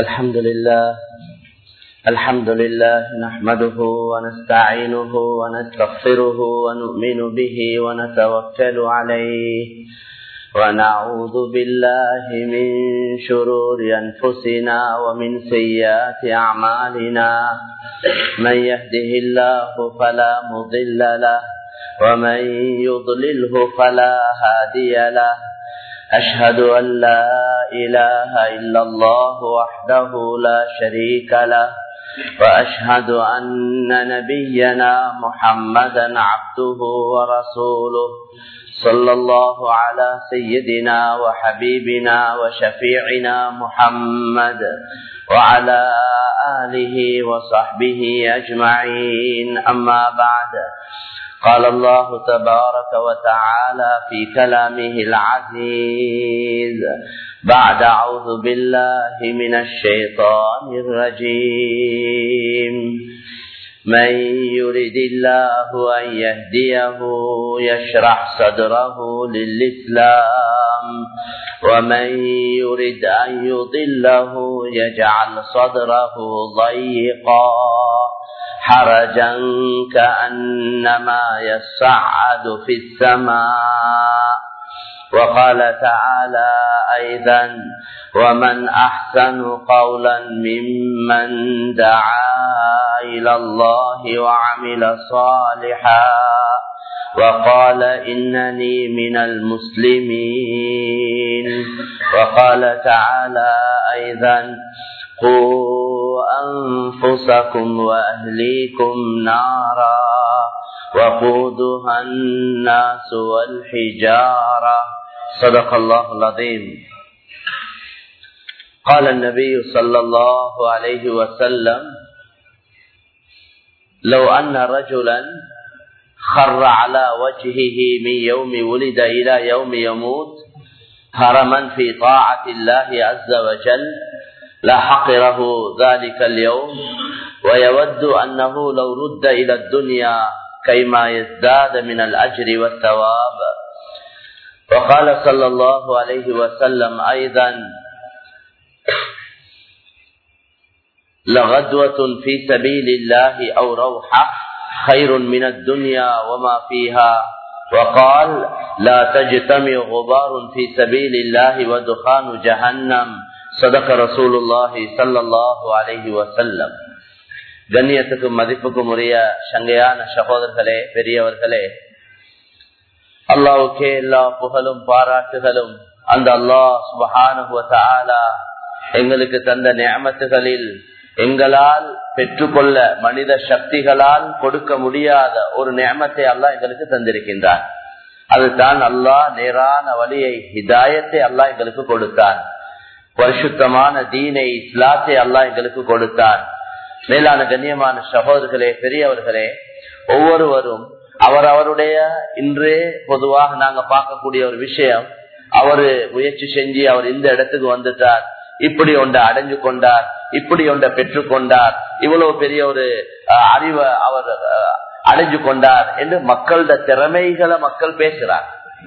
الحمد لله الحمد لله نحمده ونستعينه ونستغفره ونؤمن به ونتوكل عليه ونعوذ بالله من شرور أنفسنا ومن سيئات أعمالنا من يهده الله فلا مضل له ومن يضلله فلا هادي له أشهد أن لا إله إلا الله وحده لا شريك له وأشهد أن نبينا محمدا عبده ورسوله صلى الله على سيدنا وحبيبنا وشفيعنا محمد وعلى آله وصحبه أجمعين أما بعد قال الله تبارك وتعالى في كلامه العزيز بعد أعوذ بالله من الشيطان الرجيم من يرد الله أن يهديه يشرح صدره للإسلام ومن يرد أن يضله يجعل صدره ضيقا حرجا كأنما يصعد في السماء وقال تعالى أيضا ومن أحسن قولا ممن دعا إلى الله وعمل صالحا وقال إنني من المسلمين وقال تعالى أيضا قوا أنفسكم وأهليكم نارا وقودها الناس والحجارة صدق الله العظيم قال النبي صلى الله عليه وسلم لو أن رجلا خر على وجهه من يوم ولد إلى يوم يموت هرما في طاعة الله عز وجل لحقره ذلك اليوم ويود أنه لو رد إلى الدنيا كيما يزداد من الأجر والثواب وقال صلى الله عليه وسلم أيضا لغدوة في سبيل الله أو روحة خير من الدنيا وما فيها وقال لا تجتمع غبار في سبيل الله ودخان جهنم صدق رسول الله صلى الله عليه وسلم கண்ணியத்துக்கும் மதிப்புக்கும் உரிய சங்கையான சகோதரர்களே பெரியவர்களே அல்லாவுக்கே எல்லா புகழும் பாராட்டுகளும் அந்த அல்லாஹ் சுபஹானுவ எங்களுக்கு தந்த நியமத்துகளில் எங்களால் பெற்றுக்கொள்ள மனித சக்திகளால் கொடுக்க முடியாத ஒரு நியமத்தை அல்லாஹ் எங்களுக்கு தந்திருக்கின்றான் அதுதான் அல்லாஹ் நேரான வழியை ஹிதாயத்தை அல்லாஹ் எங்களுக்கு கொடுத்தான் பரிசுத்தமான தீனை இஸ்லாத்தை அல்லாஹ் எங்களுக்கு கொடுத்தான் மேலான கண்ணியமான சகோதரர்களே பெரியவர்களே ஒவ்வொருவரும் அவர் அவருடைய இன்றே பொதுவாக நாங்க பார்க்கக்கூடிய ஒரு விஷயம் அவரு முயற்சி செஞ்சு அவர் இந்த இடத்துக்கு வந்துட்டார் இப்படி ஒன்றை அடைஞ்சு கொண்டார் இப்படி ஒன்றை பெற்றுக்கொண்டார் இவ்வளவு பெரிய ஒரு அறிவை அவர் அடைஞ்சு கொண்டார் என்று மக்களோட திறமைகளை மக்கள் பேசுறார்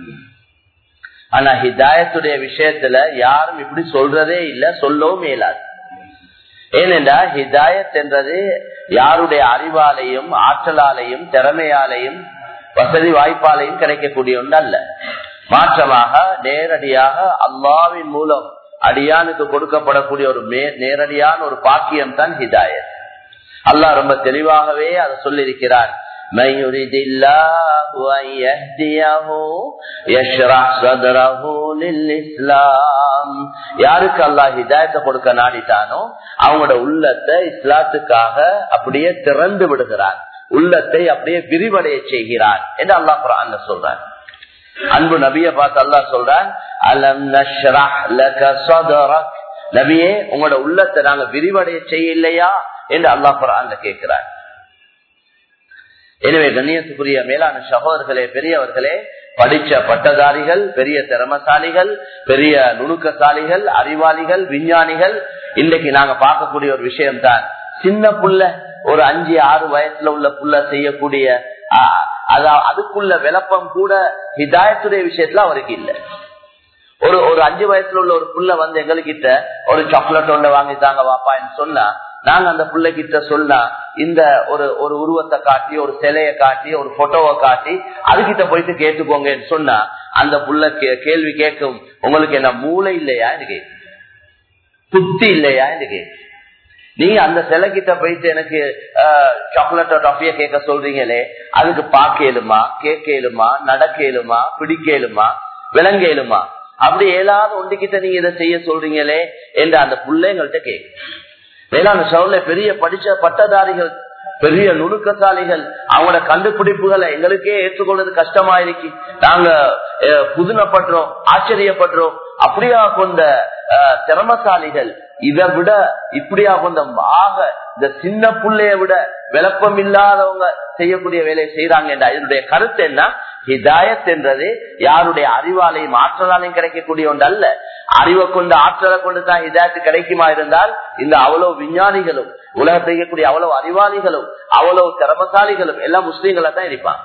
ஆனா ஹிதாயத்துடைய விஷயத்துல யாரும் இப்படி சொல்றதே இல்லை சொல்லவும் இயலாது ஏனென்றா ஹிதாயத் என்றது யாருடைய அறிவாலையும் ஆற்றலாலையும் திறமையாலையும் வசதி வாய்ப்பாலையும் கிடைக்கக்கூடிய ஒன்று அல்ல மாற்றமாக நேரடியாக அல்லாவின் மூலம் அடியானுக்கு கொடுக்கப்படக்கூடிய ஒரு நேரடியான ஒரு பாக்கியம் தான் ஹிதாயத் அல்லாஹ் ரொம்ப தெளிவாகவே அதை சொல்லியிருக்கிறார் من يريد الله أن يهديه يشرح صدره للإسلام யாருக்கு அல்லாஹ் ஹிதாயத்தை கொடுக்க நாடிட்டானோ அவங்களோட உள்ளத்தை இஸ்லாத்துக்காக அப்படியே திறந்து விடுகிறான் உள்ளத்தை அப்படியே விரிவடைய செய்கிறான் என்று அல்லாஹ் குரான் சொல்றான் அன்பு நபிய பார்த்து அல்லாஹ் சொல்றான் அலம் நஷ்ரஹ் லக சதரக் நபியே உங்களோட உள்ளத்தை நாங்க விரிவடைய செய்யலையா என்று அல்லாஹ் குரான் கேட்கிறான் எனவே கண்ணியத்துக்குரிய மேலான சகோதரர்களே பெரியவர்களே படிச்ச பட்டதாரிகள் பெரிய திறமசாலிகள் பெரிய நுணுக்கசாலிகள் அறிவாளிகள் விஞ்ஞானிகள் இன்றைக்கு நாங்க பார்க்கக்கூடிய ஒரு விஷயம் தான் சின்ன புள்ள ஒரு அஞ்சு ஆறு வயசுல உள்ள புள்ள செய்யக்கூடிய அதுக்குள்ள விளப்பம் கூட ஹிதாயத்துடைய விஷயத்துல அவருக்கு இல்லை ஒரு ஒரு அஞ்சு வயசுல உள்ள ஒரு புள்ள வந்து எங்ககிட்ட ஒரு சாக்லேட் ஒன்றை வாங்கி தாங்க வாப்பான்னு சொன்னா நாங்க அந்த புள்ள கிட்ட சொன்னா இந்த ஒரு ஒரு உருவத்தை காட்டி ஒரு சிலைய காட்டி ஒரு போட்டோவை காட்டி அதுகிட்ட போயிட்டு கேட்டுக்கோங்கன்னு சொன்னா அந்த புள்ள கேள்வி கேட்கும் உங்களுக்கு என்ன மூளை இல்லையா கேட்கும் புத்தி இல்லையா கேட்கும் நீங்க அந்த சிலை கிட்ட போயிட்டு எனக்கு சாக்லேட்டோ டாஃபிய கேட்க சொல்றீங்களே அதுக்கு பார்க்கலுமா கேட்கலுமா நடக்கலுமா பிடிக்கலுமா விளங்கலுமா அப்படி ஏதாவது ஒன்றுகிட்ட நீங்க இதை செய்ய சொல்றீங்களே என்று அந்த பிள்ளைங்கள்ட்ட கேட்கும் வேளாண் சவுல பெரிய படிச்ச பட்டதாரிகள் பெரிய நுணுக்கசாலிகள் அவங்களோட கண்டுபிடிப்புகளை எங்களுக்கே ஏற்றுக்கொள்வது கஷ்டமா இருக்கு நாங்க புதுமைப்படுறோம் ஆச்சரியப்படுறோம் அப்படியா கொண்ட திறமசாலிகள் இதை விட இப்படியா கொண்ட ஆக இந்த சின்ன புள்ளைய விட விளப்பம் இல்லாதவங்க செய்யக்கூடிய வேலையை செய்யறாங்க என்ற இதனுடைய கருத்து என்ன ஹிதாயத் என்றது யாருடைய அறிவாலையும் ஆற்றலாலையும் கிடைக்கக்கூடிய ஒன்று அல்ல அறிவை கொண்டு ஆற்றலை கொண்டு தான் ஹிதாயத்து கிடைக்குமா இருந்தால் இந்த அவ்வளவு விஞ்ஞானிகளும் உலகத்தை செய்யக்கூடிய அவ்வளவு அறிவாளிகளும் அவ்வளவு திறமசாலிகளும் எல்லாம் முஸ்லீம்களா தான் இருப்பாங்க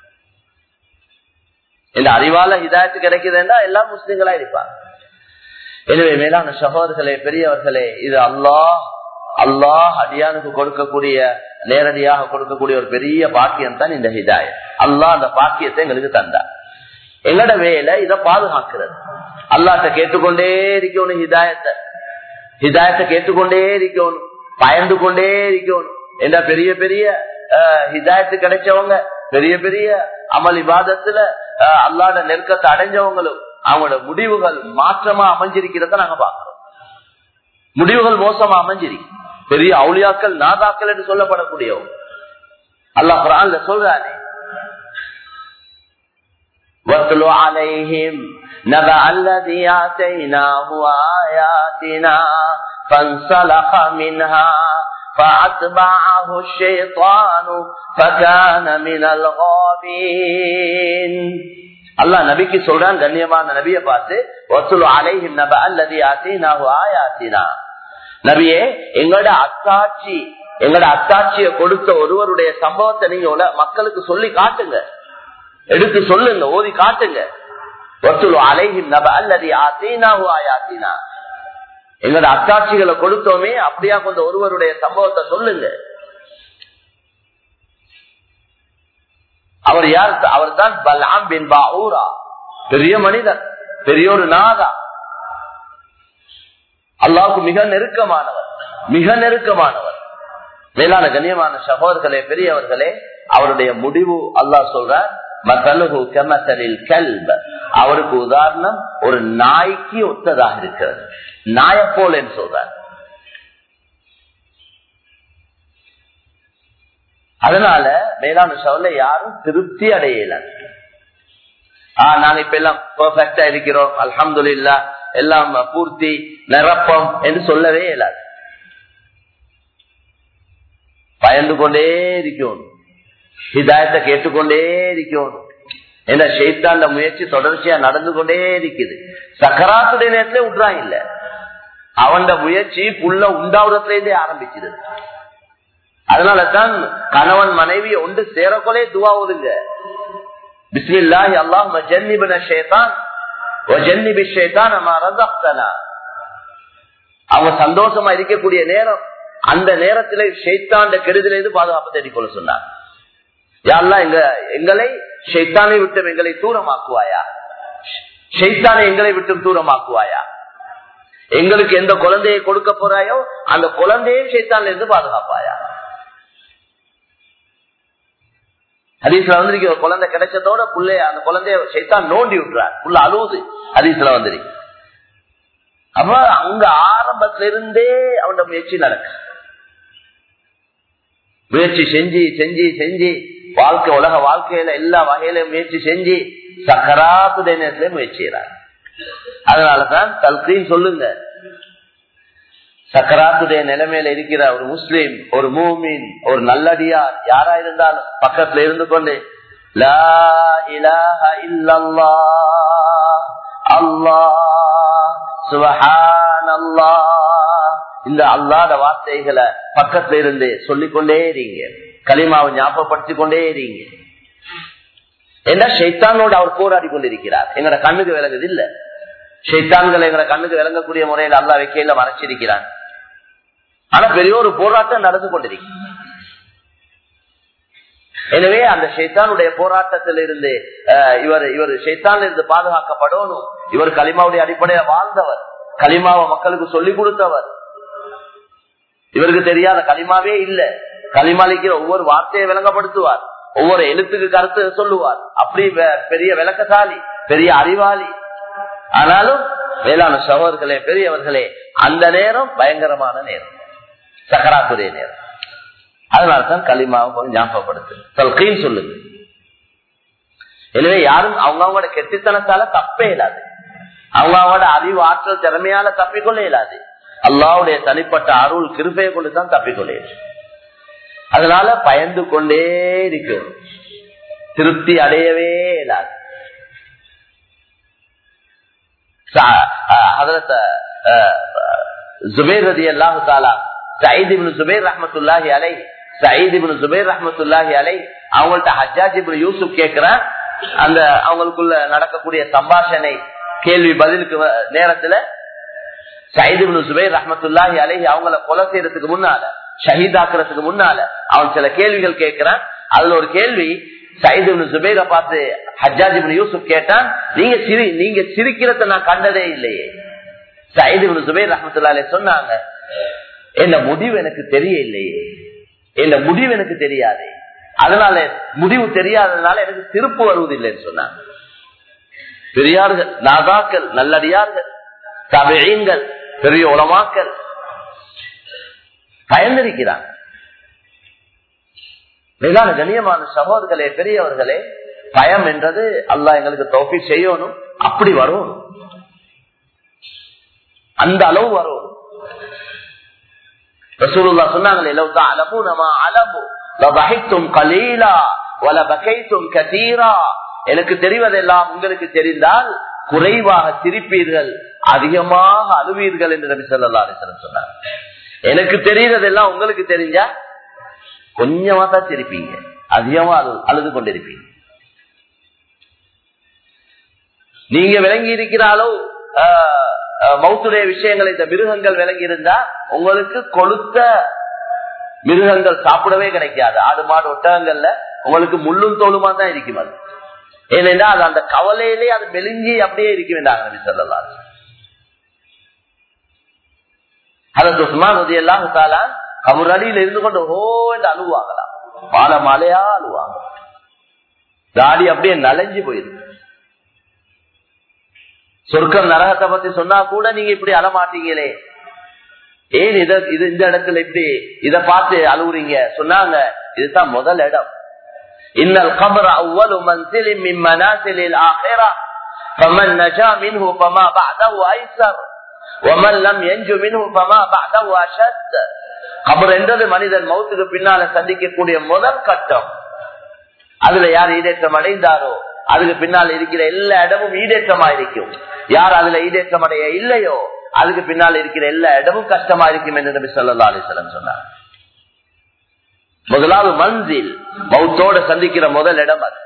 இந்த அறிவால ஹிதாயத்து கிடைக்குதுன்னா எல்லாம் முஸ்லீம்களா இருப்பாங்க எனவே மேலான சகோதரர்களே பெரியவர்களே இது அல்லாஹ் அல்லாஹ் அடியானுக்கு கொடுக்கக்கூடிய நேரடியாக கொடுக்கக்கூடிய ஒரு பெரிய பாக்கியம் தான் இந்த ஹிதாயத் அல்லாஹ் அந்த பாக்கியத்தை எங்களுக்கு தந்தார் எங்கட வேலை இதை பாதுகாக்கிறது அல்லாட்ட கேட்டுக்கொண்டே இருக்கணும் ஹிதாயத்தை ஹிதாயத்தை கேட்டுக்கொண்டே இருக்கணும் பயந்து கொண்டே இருக்கணும் என்ற பெரிய பெரிய ஹிதாயத்து கிடைச்சவங்க பெரிய பெரிய அமல் இபாதத்துல அல்லாட நெருக்கத்தை அடைஞ்சவங்களும் அவங்களோட முடிவுகள் மாற்றமா அமைஞ்சிருக்கிறத நாங்க பாக்கிறோம் முடிவுகள் மோசமா அமைஞ்சிருக்கு பெரிய அவுளியாக்கள் நாதாக்கள் என்று சொல்லப்படக்கூடியவங்க அல்லாஹ் குரான்ல சொல்றானே واتل عليهم نبأ الذي آتيناه آياتنا فانسلخ منها فأتبعه الشيطان فكان من الغابين அல்லாஹ் நபிக்கு சொல்றான் கண்ணியமான நபிய பார்த்து வசூல் அலைஹிம் நப அல்லது ஆத்தினாஹு ஆயாத்தினா நபியே எங்களோட அத்தாட்சி எங்களோட அத்தாட்சியை கொடுத்த ஒருவருடைய சம்பவத்தை நீங்க மக்களுக்கு சொல்லி காட்டுங்க எடுத்து சொல்லுங்க ஓதி காட்டுங்க வசூல் அலைஹிம் நப அல்லது ஆத்தினாஹு ஆயாத்தினா எங்களோட அத்தாட்சிகளை கொடுத்தோமே அப்படியா கொஞ்சம் ஒருவருடைய சம்பவத்தை சொல்லுங்க அவர் யார் அவர் தான் பலாம் பின் பாஊரா பெரிய மனிதன் பெரிய ஒரு நாதா அல்லாவுக்கு மிக நெருக்கமானவர் மிக நெருக்கமானவர் மேலான கண்ணியமான சகோதரர்களே பெரியவர்களே அவருடைய முடிவு அல்லாஹ் சொல்றார் மசலுகு கெமசலில் கல்வ அவருக்கு உதாரணம் ஒரு நாய்க்கு ஒத்ததாக இருக்கிறது நாய போல் என்று சொல்றார் அதனால மேலான சவுல யாரும் திருப்தி அடையல ஆஹ் நாங்க இப்ப எல்லாம் பெர்ஃபெக்டா இருக்கிறோம் அல்ஹம்து இல்லா எல்லாம் பூர்த்தி நிரப்பம் என்று சொல்லவே இயலாது பயந்து கொண்டே இருக்கணும் ஹிதாயத்தை கேட்டுக்கொண்டே இருக்கணும் என்ற ஷெய்தாண்ட முயற்சி தொடர்ச்சியா நடந்து கொண்டே இருக்குது சக்கராத்துடைய நேரத்திலே விட்றான் இல்ல அவன் முயற்சி புள்ள உண்டாவதுல இருந்தே ஆரம்பிச்சது அதனாலதான் கணவன் மனைவி ஒன்று சேரக்கொலே துவா ஓதுங்க பிஸ்மில்லாஹி அல்லாஹ் ஜன்னிபின ஷேதான் ஜன்னிபி ஷேதான் நம்ம ரசப்தனா அவங்க சந்தோஷமா இருக்கக்கூடிய நேரம் அந்த நேரத்துல ஷெய்தாண்ட கெடுதலிருந்து பாதுகாப்பு தேடிக்கொள்ள சொன்னார் யாரெல்லாம் எங்க எங்களை ஷெய்தானை விட்டு எங்களை தூரமாக்குவாயா ஷெய்தானை எங்களை விட்டு தூரமாக்குவாயா எங்களுக்கு எந்த குழந்தையை கொடுக்க போறாயோ அந்த குழந்தையும் ஷெய்தான்ல இருந்து பாதுகாப்பாயா ஹதீஸ்ல வந்து குழந்தை கிடைச்சதோட புள்ளைய அந்த குழந்தைய சைத்தான் நோண்டி விட்டுறார் புள்ள அழுவுது ஹதீஸ்ல வந்துருக்கு அப்ப அங்க ஆரம்பத்துல இருந்தே அவன் முயற்சி நடக்கு முயற்சி செஞ்சு செஞ்சு செஞ்சு வாழ்க்கை உலக வாழ்க்கையில எல்லா வகையிலும் முயற்சி செஞ்சு சக்கராத்து நேரத்திலே முயற்சிறார் அதனாலதான் தல்கீன் சொல்லுங்க சக்கராத்துடைய நிலைமையில இருக்கிற ஒரு முஸ்லீம் ஒரு மூமின் ஒரு நல்லடியார் யாரா இருந்தாலும் பக்கத்துல இருந்து கொண்டு லா இலாஹ இல்லல்லா அல்லாஹ் சுபஹான் இந்த அல்லாத வார்த்தைகளை பக்கத்துல இருந்து சொல்லிக்கொண்டே இருங்க களிமாவை ஞாபகப்படுத்திக் கொண்டே இருங்க ஏன்னா ஷைத்தானோடு அவர் போராடி கொண்டிருக்கிறார் எங்கட கண்ணுக்கு விளங்குது இல்ல ஷைத்தான்களை எங்களை கண்ணுக்கு விளங்கக்கூடிய முறையில் அல்லா வைக்கையில மறைச்சிருக்கிறான் ஆனா பெரிய ஒரு போராட்டம் நடந்து கொண்டிருக்கு எனவே அந்த ஷைத்தானுடைய போராட்டத்தில் இருந்து இவர் இவர் ஷைத்தான் இருந்து பாதுகாக்கப்படணும் இவர் களிமாவுடைய அடிப்படையில வாழ்ந்தவர் களிமாவை மக்களுக்கு சொல்லிக் கொடுத்தவர் இவருக்கு தெரியாத களிமாவே இல்ல களிமாளிக்கிற ஒவ்வொரு வார்த்தையை விளங்கப்படுத்துவார் ஒவ்வொரு எழுத்துக்கு கருத்து சொல்லுவார் அப்படி பெரிய விளக்கசாலி பெரிய அறிவாளி ஆனாலும் மேலான சகோதர்களே பெரியவர்களே அந்த நேரம் பயங்கரமான நேரம் சக்கராத்துடைய நேரம் அதனால்தான் களிமாவை கொஞ்சம் ஞாபகப்படுத்து தல்கைன்னு சொல்லுங்க எனவே யாரும் அவங்க அவங்களோட கெட்டித்தனத்தால தப்பே இல்லாது அவங்க அவங்களோட அறிவு ஆற்றல் திறமையால தப்பிக்கொள்ள இயலாது அல்லாவுடைய தனிப்பட்ட அருள் கிருப்பையை கொண்டுதான் தப்பிக்கொள்ள அதனால பயந்து கொண்டே இருக்கும் திருப்தி அடையவே இயலாது ஜுபேர் ரதி அல்லாஹு தாலா சயீத் இப்னு ஜுபைர் ரஹமத்துல்லாஹி அலை சயீத் இப்னு ஜுபைர் ரஹமத்துல்லாஹி அலை அவங்கள்ட்ட ஹஜ்ஜாஜ் இப்னு யூசுப் கேக்குறான் அந்த அவங்களுக்குள்ள நடக்கக்கூடிய சம்பாஷணை கேள்வி பதிலுக்கு நேரத்துல சயீத் இப்னு ஜுபைர் ரஹமத்துல்லாஹி அலை அவங்கள கொலை செய்யறதுக்கு முன்னால ஷஹீதாக்குறதுக்கு முன்னால அவன் சில கேள்விகள் கேட்கிறான் அதுல ஒரு கேள்வி சயீத் இப்னு ஜுபைரை பார்த்து ஹஜ்ஜாஜ் இப்னு யூசுப் கேட்டான் நீங்க சிரி நீங்க சிரிக்கிறத நான் கண்டதே இல்லையே சயீத் இப்னு ஜுபைர் ரஹமத்துல்லா அலை சொன்னாங்க என்ன முடிவு எனக்கு தெரியலையே என்ன முடிவு எனக்கு தெரியாது அதனால முடிவு தெரியாததுனால எனக்கு திருப்பு வருவதில்லைன்னு சொன்னாங்க பெரியார்கள் நாகாக்கள் நல்லடியார்கள் தவிழீங்கள் பெரிய உலமாக்கள் பயந்திருக்கிறாங்க மேலான கண்ணியமான சகோதர்களே பெரியவர்களே பயம் என்றது அல்லா எங்களுக்கு தோப்பி செய்யணும் அப்படி வரும் அந்த அளவு வரும் ரசூலுல்லா சொன்னாங்களே லவ் தஅலமூன மா அலமு லபஹித்தும் கலீலா வலபகைத்தும் கதீரா எனக்கு தெரிவதெல்லாம் உங்களுக்கு தெரிந்தால் குறைவாக சிரிப்பீர்கள் அதிகமாக அழுவீர்கள் என்று நபி ஸல்லல்லாஹு அலைஹி வஸல்லம் சொன்னார் எனக்கு தெரிகிறதெல்லாம் உங்களுக்கு தெரிஞ்சா கொஞ்சமா தான் சிரிப்பீங்க அதிகமா அழு அழுது கொண்டிருப்பீங்க நீங்க விளங்கி இருக்கிறாலோ மௌத்துடைய விஷயங்கள் இந்த மிருகங்கள் விளங்கி இருந்தா உங்களுக்கு கொளுத்த மிருகங்கள் சாப்பிடவே கிடைக்காது ஆடு மாடு ஒட்டகங்கள்ல உங்களுக்கு முள்ளும் தோளுமா தான் இருக்கும் அது ஏனென்றா அது அந்த கவலையிலே அது மெலிஞ்சி அப்படியே இருக்க வேண்டாங்க நபி சொல்லலாம் அதற்கு உஸ்மான் உதய எல்லாம் கபர் அடியில் இருந்து கொண்டு ஓ என்று அழுவாங்களாம் மாலை மாலையா அழுவாங்க தாடி அப்படியே நலைஞ்சு போயிருக்கு சொர்க்கம் நரகத்தை பத்தி சொன்னா கூட நீங்க இப்படி அழமாட்டீங்களே ஏன் இத இது இந்த இடத்துல இப்படி இத பார்த்து அழுவுறீங்க சொன்னாங்க இதுதான் முதல் இடம் இன்னல் கபர் அவ்வளவு மன்சில் மின் மனாசிலில் ஆஹிரா فمن نجا منه فما بعده ايسر ومن لم ينج منه فما بعده اشد கபர் என்றது மனிதன் மௌத்துக்கு பின்னால சந்திக்கக்கூடிய முதல் கட்டம் அதுல யார் ஈடேற்றம் அடைந்தாரோ அதுக்கு பின்னால் இருக்கிற எல்லா இடமும் ஈடேற்றமா இருக்கும் யார் அதுல ஈடேற்றம் அடைய இல்லையோ அதுக்கு பின்னால் இருக்கிற எல்லா இடமும் கஷ்டமா இருக்கும் என்று நபி சொல்லா அலிஸ்லம் சொன்னார் முதலாவது மன்சில் மௌத்தோட சந்திக்கிற முதல் இடம் அது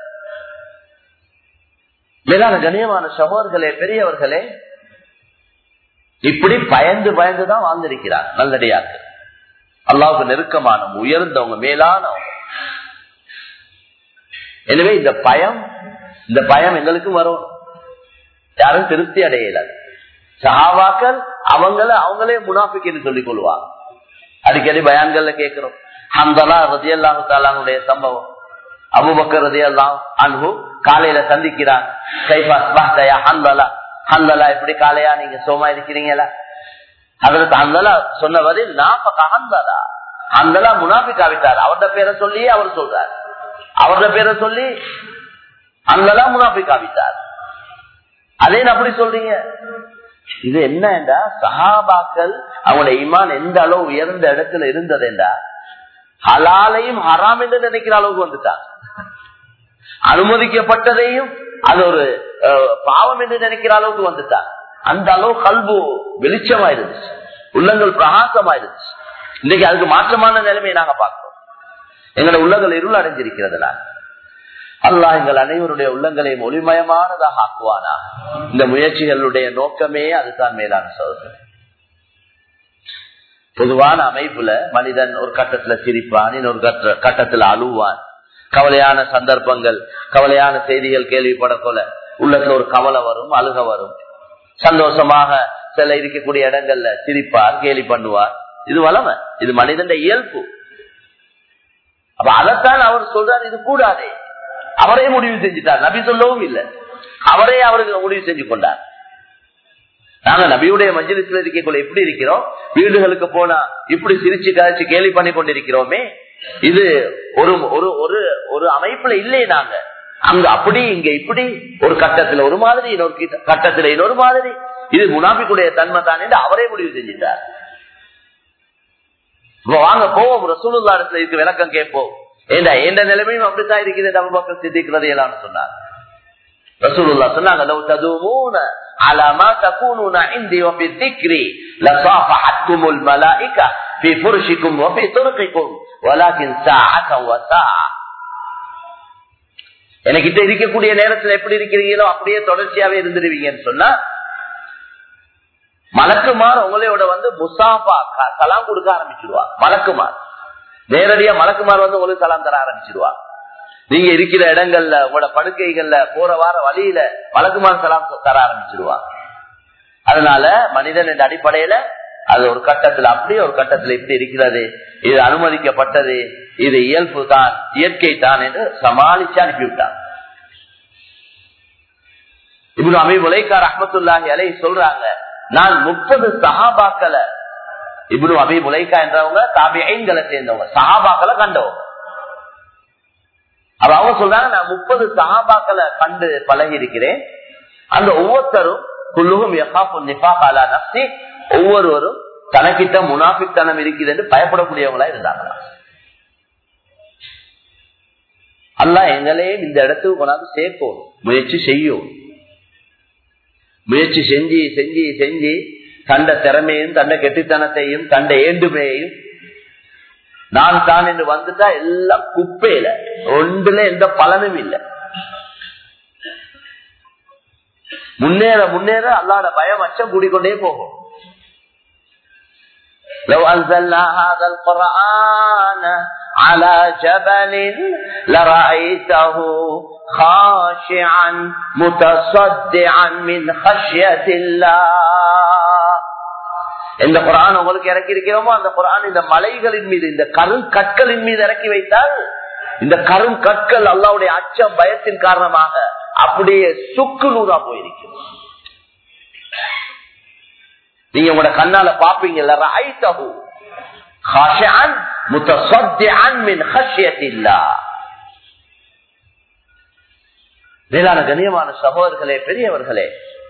மேலான கண்ணியமான சகோதர்களே பெரியவர்களே இப்படி பயந்து பயந்துதான் வாழ்ந்திருக்கிறார் நல்லடியார்கள் அல்லாவுக்கு நெருக்கமானவங்க உயர்ந்தவங்க மேலானவங்க எனவே இந்த பயம் இந்த பயம் எங்களுக்கு வரும் யாரும் திருப்தி அடையலாது சஹாவாக்கள் அவங்கள அவங்களே முனாஃபிக்கு சொல்லிக் கொள்வாங்க அடிக்கடி பயான்கள்ல கேட்கிறோம் ஹந்தலா ரதியல்லாஹு தாலானுடைய சம்பவம் அபுபக்கர் ரதியல்லாம் அன்பு காலையில சந்திக்கிறான் கைபா ஸ்வாஸ்தயா ஹந்தலா ஹந்தலா எப்படி காலையா நீங்க சோமா இருக்கிறீங்களா அதற்கு ஹந்தலா சொன்ன பதில் நாப்பக ஹந்தலா ஹந்தலா முனாஃபிக் ஆவிட்டார் அவரோட பேரை சொல்லியே அவர் சொல்றார் அவரோட பேரை சொல்லி ஹந்தலா முனாஃபிக் ஆவிட்டார் அதே அப்படி சொல்றீங்க இது என்னண்டா சஹாபாக்கள் அவங்களுடைய இமான் எந்த அளவு உயர்ந்த இடத்துல இருந்ததுண்டா ஹலாலையும் ஹராம் என்று நினைக்கிற அளவுக்கு வந்துட்டாங்க அனுமதிக்கப்பட்டதையும் அது ஒரு பாவம் என்று நினைக்கிற அளவுக்கு வந்துட்டாங்க அந்த அளவு கல்பு வெளிச்சமாயிருந்துச்சு உள்ளங்கள் பிரகாசமாயிருந்துச்சு இன்னைக்கு அதுக்கு மாற்றமான நிலைமையை நாங்க பார்க்கிறோம் எங்களோட உள்ளங்கள் இருள் அடைஞ்சிருக்கிறதுனால அல்லாஹ் எங்கள் அனைவருடைய உள்ளங்களையும் ஒளிமயமானதாக ஆக்குவானா இந்த முயற்சிகளுடைய நோக்கமே அதுதான் மேலான சோதனை பொதுவான அமைப்புல மனிதன் ஒரு கட்டத்துல சிரிப்பான் இன்னொரு கட்ட- கட்டத்துல அழுவான் கவலையான சந்தர்ப்பங்கள் கவலையான செய்திகள் கேள்விப்பட போல உள்ளத்துல ஒரு கவலை வரும் அழுக வரும் சந்தோஷமாக சில இருக்கக்கூடிய இடங்கள்ல சிரிப்பார் கேலி பண்ணுவார் இது வளமை இது மனிதன் இயல்பு அப்ப அதைத்தான் அவர் சொல்றார் இது கூடாதே அவரே முடிவு செஞ்சுட்டார் நபி சொல்லவும் இல்லை அவரே அவருக்கு முடிவு செஞ்சு கொண்டார் நாங்க நபியுடைய மஞ்சளித்துல இருக்கக்குள்ள எப்படி இருக்கிறோம் வீடுகளுக்கு போனா இப்படி சிரிச்சு கழிச்சு கேலி பண்ணி கொண்டிருக்கிறோமே இது ஒரு ஒரு ஒரு ஒரு அமைப்புல இல்லையே நாங்க அங்க அப்படி இங்க இப்படி ஒரு கட்டத்துல ஒரு மாதிரி இன்னொரு கிட்ட- கட்டத்துல இன்னொரு மாதிரி இது முனாபிக்குடைய தன்மை தான் என்று அவரே முடிவு செஞ்சிட்டார் இப்ப வாங்க போவோம் ரசூலுல்லா இடத்துல இதுக்கு விளக்கம் கேட்போம் ஏண்டா எந்த நிலைமையும் அப்படித்தான் இருக்குது அபுபக்கர் சித்திக்கிறது எல்லாம் சொன்னார் ரசூலுல்லா சொன்னாங்க لو تدومون على ما تكونون عندي وفي الذكر لصافحتكم الملائكة في فرشكم وفي طرقكم ولكن ساعة وساعة எனக்கிட்ட இருக்கக்கூடிய நேரத்துல எப்படி இருக்கிறீங்களோ அப்படியே தொடர்ச்சியாவே இருந்துருவீங்கன்னு சொன்னா மலக்குமார் உங்களோட வந்து முசாஃபா க- சலாம் கொடுக்க ஆரம்பிச்சிடுவா மலக்குமார் நேரடியா மலக்குமார் வந்து உங்களுக்கு சலாம் தர ஆரம்பிச்சிடுவா நீங்க இருக்கிற இடங்கள்ல உங்களோட படுக்கைகள்ல போற வார வழியில மலக்குமார் சலாம் தர ஆரம்பிச்சிடுவா அதனால மனிதன் என்ற அடிப்படையில அது ஒரு கட்டத்துல அப்படி ஒரு கட்டத்துல இப்படி இருக்கிறது இது அனுமதிக்கப்பட்டது இது இயல்பு தான் இயற்கை தான் என்று சமாளிச்சு அனுப்பிவிட்டான் இப்படி அமி உலைக்கார் அஹமத்துல்லாஹி அலை சொல்றாங்க நான் முப்பது சஹாபாக்களை இப்படி அபி முலைக்கா என்றவங்க தாபியங்களை சேர்ந்தவங்க சஹாபாக்களை கண்டவங்க அப்ப அவங்க சொல்றாங்க நான் முப்பது சஹாபாக்களை கண்டு பழகி இருக்கிறேன் அந்த ஒவ்வொருத்தரும் குல்லுகும் யஹாஃபு நிஃபாக் அலா நஃப்ஸி ஒவ்வொருவரும் தனக்கிட்ட முனாஃபித்தனம் இருக்குது என்று பயப்படக்கூடியவங்களா இருந்தாங்களா அல்லாஹ் எங்களையும் இந்த இடத்துக்கு கொண்டாந்து சேர்க்கும் முயற்சி செய்யும் முயற்சி செஞ்சு செஞ்சு செஞ்சு கண்ட திறமையும் கண்ட கெட்டித்தனத்தையும் கண்ட ஏண்டுமையையும் நான் தான் என்று வந்துட்டா எல்லாம் குப்பையில ஒன்றுல எந்த பலனும் இல்லை முன்னேற முன்னேற அல்லாட பயம் அச்சம் கூடிக்கொண்டே போகும் لو أنزلنا هذا القرآن على جبل لرأيته خاشعا متصدعا من خشية الله எந்த குரான் உங்களுக்கு இறக்கி இருக்கிறோமோ அந்த குரான் இந்த மலைகளின் மீது இந்த கரும் கற்களின் மீது இறக்கி வைத்தால் இந்த கரும் கற்கள் அல்லாவுடைய அச்சம் பயத்தின் காரணமாக அப்படியே சுக்கு நூறா போயிருக்கிறது நீங்க உங்களோட கண்ணால பாப்பீங்கல்ல ராய்தஹு ஹஷான் முத்தசத்தியான் மின் ஹஷ்யத்தில்லா மேலான கண்ணியமான சகோதரர்களே பெரியவர்களே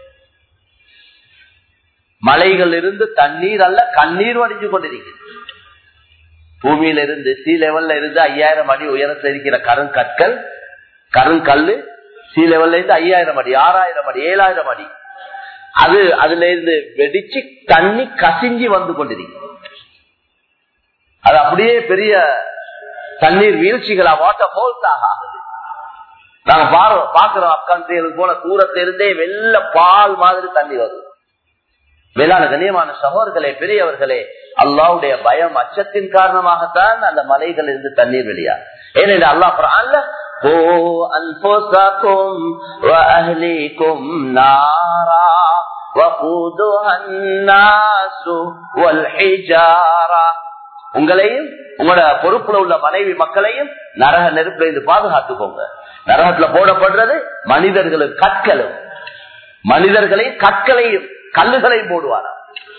மலைகள் இருந்து தண்ணீர் அல்ல கண்ணீர் வடிஞ்சு கொண்டிருக்கிறது பூமியில இருந்து சி லெவல்ல இருந்து ஐயாயிரம் அடி உயரத்தில் இருக்கிற கருங்கற்கள் கருங்கல்லு சி லெவல்ல இருந்து ஐயாயிரம் அடி ஆறாயிரம் அடி ஏழாயிரம் அடி அது அதுல இருந்து வெடிச்சு தண்ணி கசிஞ்சி வந்து கொண்டிருக்கு அது அப்படியே பெரிய தண்ணீர் வீழ்ச்சிகளா வாட்டர் ஃபால்ஸ் ஆகுது நாங்க பாரு- பாக்குறோம் கண்ட்ரிகளுக்கு போல தூரத்தில இருந்தே வெள்ள பால் மாதிரி தண்ணி வருது வேளாண் கண்ணியமான சகோதரர்களே பெரியவர்களே அல்லாவுடைய பயம் அச்சத்தின் காரணமாகத்தான் அந்த மலைகள் இருந்து தண்ணீர் வெளியா ஏனென்று அல்லாஹ் குர்ஆன்ல ஓ அன்புசக்கும் வஅஹ்லிக்கும் நாரா وقودها الناس والحجارة உங்களையும் உங்களோட பொறுப்புல உள்ள மனைவி மக்களையும் நரக நெருப்புல இருந்து பாதுகாத்துக்கோங்க நரகத்துல போடப்படுறது மனிதர்களும் கற்களும் மனிதர்களை கற்களையும் கல்லுகளையும் போடுவாராம்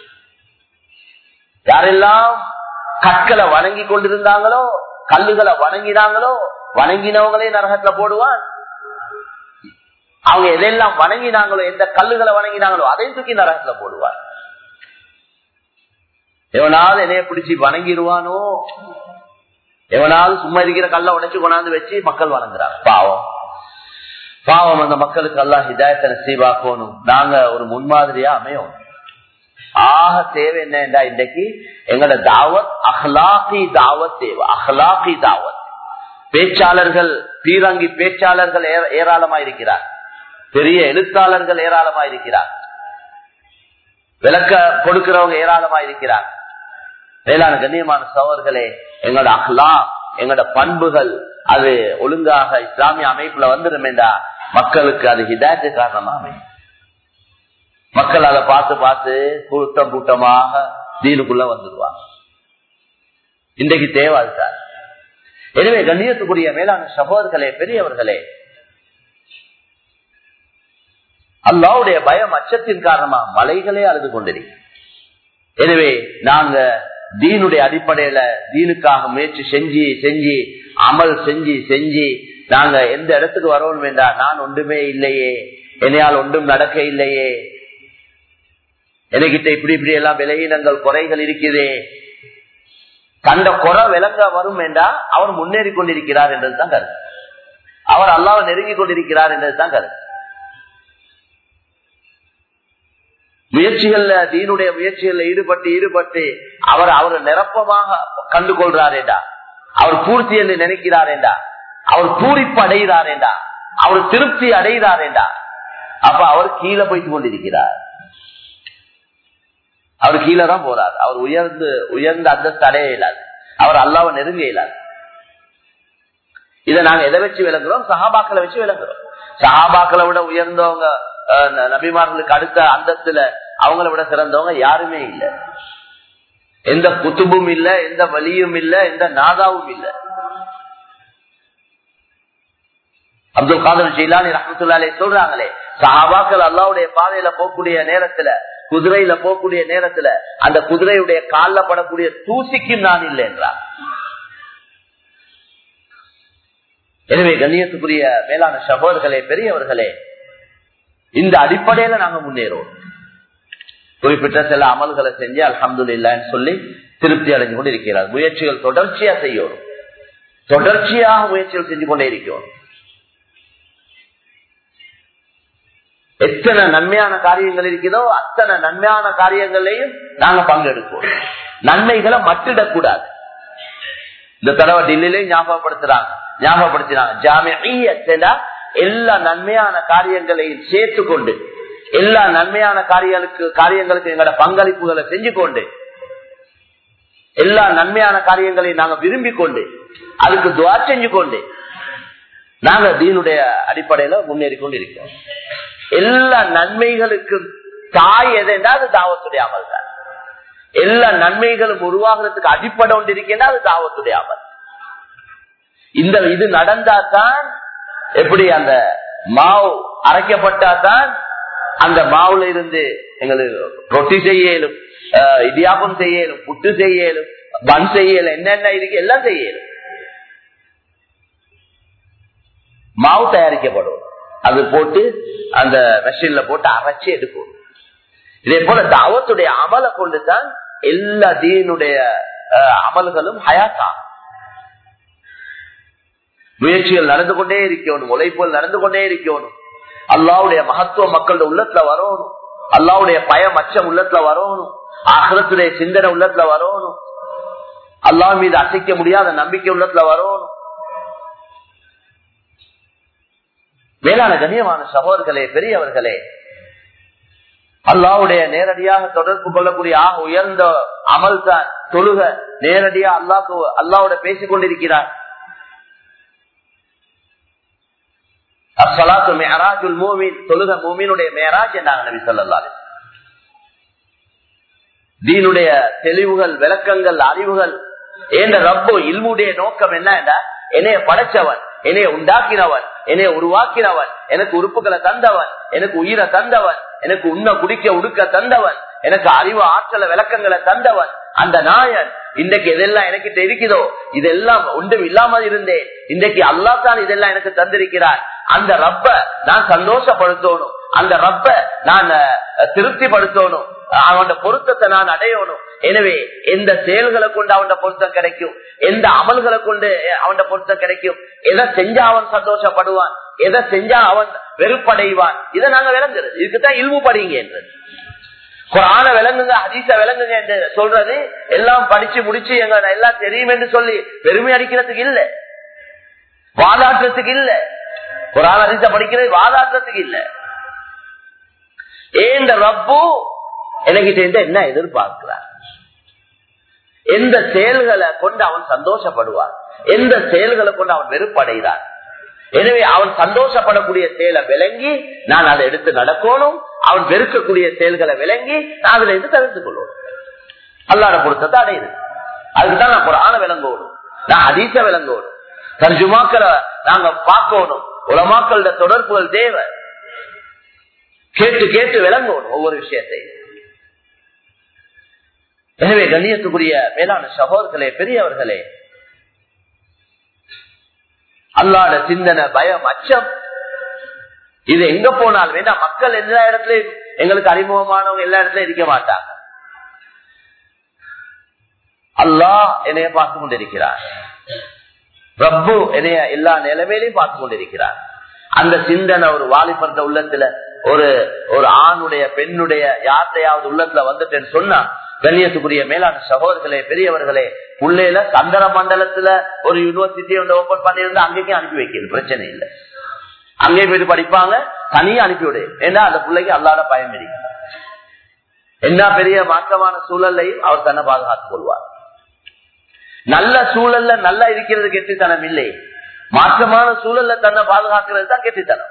யாரெல்லாம் கற்களை வணங்கி கொண்டிருந்தாங்களோ கல்லுகளை வணங்கினாங்களோ வணங்கினவங்களே நரகத்துல போடுவான் அவங்க எதெல்லாம் வணங்கினாங்களோ எந்த கல்லுகளை வணங்கினாங்களோ அதை தூக்கி நரகத்துல போடுவார் எவனாவது என்னைய பிடிச்சி வணங்கிடுவானோ எவனாவது சும்மா இருக்கிற கல்ல உடைச்சு கொண்டாந்து வச்சு மக்கள் வணங்குறாங்க பாவம் பாவம் அந்த மக்களுக்கு எல்லாம் ஹிதாயத்தை நசீபாக்கணும் நாங்க ஒரு முன்மாதிரியா அமையும் ஆக தேவை என்னடா இன்றைக்கு எங்களோட தாவத் அஹ்லாக்கி தாவத் தேவை அஹ்லாக்கி தாவத் பேச்சாளர்கள் பீரங்கி பேச்சாளர்கள் ஏ- ஏராளமா இருக்கிறார் பெரிய எழுத்தாளர்கள் ஏராளமா இருக்கிறார் விளக்க கொடுக்கிறவங்க ஏராளமா இருக்கிறார் மேலான கண்ணியமான சோழர்களே எங்களோட அஹ்லா எங்களோட பண்புகள் அது ஒழுங்காக இஸ்லாமிய அமைப்புல வந்துடும் மக்களுக்கு அது ஹிதாயத்து காரணமா அமையும் மக்கள் அதை பார்த்து பார்த்து கூட்டம் கூட்டமாக தீனுக்குள்ள வந்துடுவாங்க இன்றைக்கு தேவை அதுதான் எனவே கண்ணியத்துக்குரிய மேலான சகோதரர்களே பெரியவர்களே அல்லாவுடைய பயம் அச்சத்தின் காரணமா மலைகளே அழுது கொண்டிருக்கும் எனவே நாங்க தீனுடைய அடிப்படையில தீனுக்காக முயற்சி செஞ்சு செஞ்சு அமல் செஞ்சு செஞ்சு நாங்க எந்த இடத்துக்கு வரவும் வேண்டாம் நான் ஒன்றுமே இல்லையே என்னையால் ஒன்றும் நடக்க இல்லையே எனக்கிட்ட இப்படி இப்படி எல்லாம் விலகினங்கள் குறைகள் இருக்குதே கண்ட குறை விளங்க வரும் என்றால் அவர் முன்னேறி கொண்டிருக்கிறார் என்றதுதான் கருத்து அவர் அல்லாவை நெருங்கி கொண்டிருக்கிறார் என்றதுதான் கருத்து முயற்சிகள்ல தீனுடைய முயற்சிகள்ல ஈடுபட்டு ஈடுபட்டு அவர் அவர் நிரப்பமாக கண்டு கொள்றாரேண்டா அவர் பூர்த்தி என்று நினைக்கிறாரேண்டா அவர் பூரிப்பு அடைகிறாரேண்டா அவர் திருப்தி அடைகிறாரேண்டா அப்ப அவர் கீழே போய்த்து கொண்டிருக்கிறார் அவர் கீழே தான் போறார் அவர் உயர்ந்து உயர்ந்த அந்தஸ்து அடைய இயலாது அவர் அல்லாவை நெருங்க இயலாது இதை நாங்க எதை வச்சு விளங்குறோம் சஹாபாக்களை வச்சு விளங்குறோம் சஹாபாக்களை விட உயர்ந்தவங்க அஹ், ந- நபிமார்களுக்கு அடுத்த அந்தஸ்துல அவங்கள விட சிறந்தவங்க யாருமே இல்லை எந்த குத்துபும் இல்ல எந்த வலியும் இல்ல எந்த நாதாவும் இல்ல அப்துல் காதர் ஜெயிலானி ரஹமத்துல்லாலே சொல்றாங்களே சஹாபாக்கள் அல்லாவுடைய பாதையில போகக்கூடிய நேரத்துல குதிரையில போகக்கூடிய நேரத்துல அந்த குதிரையுடைய கால்ல படக்கூடிய தூசிக்கும் நான் இல்லை என்றார் எனவே கண்ணியத்துக்குரிய மேலான சகோதரர்களே பெரியவர்களே இந்த அடிப்படையில நாங்க முன்னேறுவோம் குறிப்பிட்ட சில அமல்களை செஞ்சு அல்ஹம்து இல்லைன்னு சொல்லி திருப்தி அடைஞ்சு கொண்டு இருக்கிறார் முயற்சிகள் தொடர்ச்சியா செய்யணும் தொடர்ச்சியாக முயற்சிகள் செஞ்சு கொண்டே இருக்கிறோம் எத்தனை நன்மையான காரியங்கள் இருக்குதோ அத்தனை நன்மையான காரியங்களையும் நாங்க பங்கெடுப்போம் நன்மைகளை மட்டிடக்கூடாது இந்த தடவை டெல்லியிலையும் ஞாபகப்படுத்துறாங்க ஞாபகப்படுத்தினாங்க ஜாமியா எல்லா நன்மையான காரியங்களையும் சேர்த்து கொண்டு எல்லா நன்மையான காரியங்களுக்கு காரியங்களுக்கு எங்களோட பங்களிப்புகளை செஞ்சு கொண்டு எல்லா நன்மையான காரியங்களையும் நாங்க விரும்பி கொண்டு அதுக்கு துவா செஞ்சு கொண்டு நாங்க தீனுடைய அடிப்படையில முன்னேறி கொண்டு இருக்கிறோம் எல்லா நன்மைகளுக்கும் தாய் எதுனா அது தாவத்துடைய அமல் தான் எல்லா நன்மைகளும் உருவாகிறதுக்கு அடிப்படை ஒன்று இருக்கேன்னா அது தாவத்துடைய அமல் இந்த இது நடந்தாதான் எப்படி அந்த மாவு அரைக்கப்பட்டாதான் அந்த மாவுல இருந்து எங்களுக்கு ரொட்டி செய்யலும் இடியாப்பம் செய்யலும் புட்டு செய்யலும் பன் செய்யலும் என்னென்ன இருக்கு எல்லாம் செய்யலும் மாவு தயாரிக்கப்படும் அது போட்டு அந்த மெஷின்ல போட்டு அரைச்சி எடுக்கும் இதே போல தாவத்துடைய அமலை கொண்டுதான் எல்லா தீனுடைய அஹ், அமல்களும் ஹயாத்தாகும் முயற்சிகள் நடந்து கொண்டே இருக்கணும் உழைப்புகள் நடந்து கொண்டே இருக்கணும் அல்லாவுடைய மகத்துவம் மக்களோட உள்ளத்துல வரணும் அல்லாவுடைய பயம் அச்சம் உள்ளத்துல வரணும் ஆகலத்துடைய சிந்தனை உள்ளத்துல வரணும் அல்லாஹ் மீது அசைக்க முடியாத நம்பிக்கை உள்ளத்துல வரணும் மேலான கண்ணியமான சகோதரர்களே பெரியவர்களே அல்லாவுடைய நேரடியாக தொடர்பு கொள்ளக்கூடிய ஆக உயர்ந்த அமல் தான் தொழுக நேரடியா அல்லாக்கு அல்லாவோட பேசிக் கொண்டிருக்கிறார் அஸ்ஸலாத்து மிஅராஜுல் மூமின் தொழுக மூமினுடைய மேராஜ் என்றாங்க நபி ஸல்லல்லாஹு அலைஹி வஸல்லம். தீனுடைய தெளிவுகள் விளக்கங்கள் அறிவுகள் என்ற ரப்போ இல்முடைய நோக்கம் என்ன என்னைய படைச்சவன் என்னைய உண்டாக்கினவன் என்னைய உருவாக்கினவன் எனக்கு உறுப்புகளை தந்தவன் எனக்கு உயிரை தந்தவன் எனக்கு உண்ண குடிக்க உடுக்க தந்தவன் எனக்கு அறிவு ஆற்றல விளக்கங்களை தந்தவன் அந்த நாயன் இன்றைக்கு எதெல்லாம் எனக்கிட்ட இருக்குதோ இதெல்லாம் ஒன்றும் இல்லாமல் இருந்தேன் இன்றைக்கு அல்லா தான் இதெல்லாம் எனக்கு தந்திருக்கிறார் அந்த ரப்ப நான் சந்தோஷப்படுத்தணும் அந்த ரப்ப நான் அஹ், திருப்திப்படுத்தணும் அவனோட பொருத்தத்தை நான் அடையணும் எனவே எந்த செயல்களை கொண்டு அவனோட பொருத்தம் கிடைக்கும் எந்த அமல்களை கொண்டு அவனோட பொருத்தம் கிடைக்கும் எதை செஞ்சா அவன் சந்தோஷப்படுவான் எதை செஞ்சா அவன் வெறுப்படைவான் இதை நாங்க விளங்குறது இதுக்குதான் இல்மு படிங்க என்றது குரான விளங்குங்க ஹதீச விளங்குங்க என்று சொல்றது எல்லாம் படிச்சு முடிச்சு எங்க எல்லாம் தெரியும் என்று சொல்லி பெருமை அடிக்கிறதுக்கு இல்ல வாதாட்டத்துக்கு இல்ல ஒரு ஆள் அதிச படிக்கிறது வாதாட்டத்துக்கு இல்ல ஏந்த ரப்பு எனக்கிட்ட என்ன எதிர்பார்க்கிறார் எந்த செயல்களை கொண்டு அவன் சந்தோஷப்படுவான் எந்த செயல்களை கொண்டு அவன் வெறுப்படைகிறான் எனவே அவன் சந்தோஷப்படக்கூடிய செயலை விளங்கி நான் அதை எடுத்து நடக்கணும் அவன் வெறுக்கக்கூடிய செயல்களை விளங்கி நான் அதுல இருந்து தவிர்த்து கொள்ளணும் அல்லாட பொருத்தத்தை அடையுது அதுக்குதான் நான் குரான விளங்கணும் நான் அதீச விளங்கணும் தர்ஜுமாக்களை நாங்க பார்க்கணும் உலமாக்களோட தொடர்புகள் தேவை கேட்டு கேட்டு விளங்கணும் ஒவ்வொரு விஷயத்தை எனவே கண்ணியத்துக்குரிய மேலான சகோதர்களே பெரியவர்களே அல்லாட சிந்தனை பயம் அச்சம் இது எங்க போனாலும் வேண்டாம் மக்கள் எல்லா இடத்துலயும் எங்களுக்கு அறிமுகமானவங்க எல்லா இடத்துலயும் இருக்க மாட்டாங்க அல்லாஹ் என்னைய பார்த்து கொண்டிருக்கிறார் ரப்பு என்னைய எல்லா நிலைமையிலையும் பார்த்து கொண்டிருக்கிறார் அந்த சிந்தனை ஒரு வாலிபர்த உள்ளத்துல ஒரு ஒரு ஆணுடைய பெண்ணுடைய யார்த்தையாவது உள்ளத்துல வந்துட்டேன்னு சொன்னா கண்ணியத்துக்குரிய மேலான சகோதரர்களே பெரியவர்களே உள்ளேல சந்திர மண்டலத்துல ஒரு யூனிவர்சிட்டி ஒன்று ஓபன் பண்ணியிருந்தா அங்கேயும் அனுப்பி வைக்கிறது பிரச்சனை இல்லை அங்கே போயிட்டு படிப்பாங்க தனியா அனுப்பிவிடு ஏன்னா அந்த பிள்ளைக்கு அல்லாத பயம் இருக்கு என்ன பெரிய மாற்றமான சூழல்லையும் அவர் தன்னை பாதுகாத்துக் கொள்வார் நல்ல சூழல்ல நல்லா இருக்கிறது கெட்டித்தனம் இல்லை மாற்றமான சூழல்ல தன்னை பாதுகாக்கிறது தான் கெட்டித்தனம்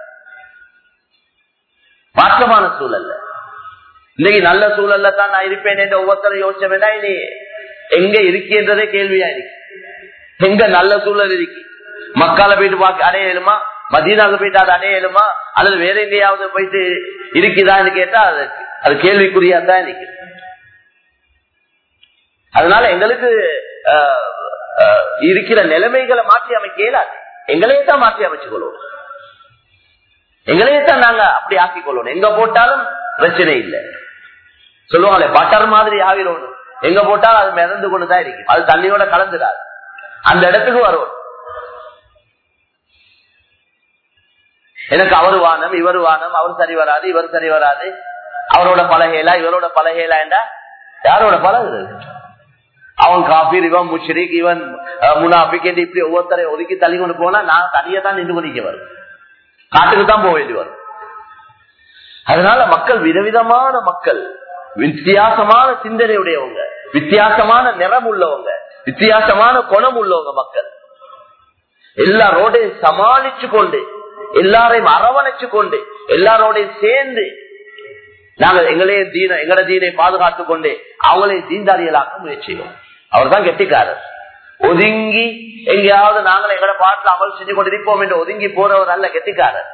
மாற்றமான சூழல்ல இன்னைக்கு நல்ல சூழல்ல தான் நான் இருப்பேன் என்று ஒவ்வொருத்தரும் யோசிச்ச வேண்டாம் இனி எங்க இருக்கின்றதே கேள்வியா இருக்கு எங்க நல்ல சூழல் இருக்கு மக்களை போயிட்டு பார்க்க அடையலுமா மதீனாவுக்கு போயிட்டு அது அடையலுமா அல்லது வேற எங்கேயாவது போயிட்டு இருக்குதான்னு கேட்டா அது அது கேள்விக்குறியா தான் இருக்கு அதனால எங்களுக்கு இருக்கிற நிலைமைகளை மாற்றி அமைக்க இயலாது எங்களையே தான் மாற்றி அமைச்சுக் கொள்வோம் எங்களையே தான் நாங்க அப்படி ஆக்கிக் கொள்ளணும் எங்க போட்டாலும் பிரச்சனை இல்லை சொல்லுவாங்களே பட்டர் மாதிரி ஆகிடும் எங்க போட்டாலும் அது மிதந்து கொண்டுதான் இருக்கும் அது தண்ணியோட கலந்துடாது அந்த இடத்துக்கு வரும் எனக்கு அவரு வானம் இவர் வானம் அவர் சரி வராது இவர் சரி வராது அவரோட பலகையிலா இவரோட பலகையிலா என்றா யாரோட பழகுது அவன் காபீர் இவன் முஷ்ரிக் இவன் முனாபிக் என்று இப்படி ஒவ்வொருத்தரை ஒதுக்கி தள்ளி கொண்டு போனா நான் தனியா தான் நின்று கொண்டிக்க வரும் காட்டுக்கு தான் போக வேண்டி வரும் அதனால மக்கள் விதவிதமான மக்கள் வித்தியாசமான சிந்தனையுடையவங்க வித்தியாசமான நிறம் உள்ளவங்க வித்தியாசமான குணம் உள்ளவங்க மக்கள் எல்லாரோடையும் சமாளிச்சு கொண்டு எல்லாரையும் அரவணைச்சு கொண்டு எல்லாரோடையும் சேர்ந்து நாங்க எங்களையும் தீன எங்கட தீனை பாதுகாத்துக் கொண்டு அவங்களையும் தீந்தாரியலாக்க முயற்சியும் அவர் தான் கெட்டிக்காரர் ஒதுங்கி எங்கேயாவது நாங்கள் எங்கட பாட்டில் அமல் செஞ்சு கொண்டிருப்போம் என்று ஒதுங்கி போறவர் அல்ல கெட்டிக்காரர்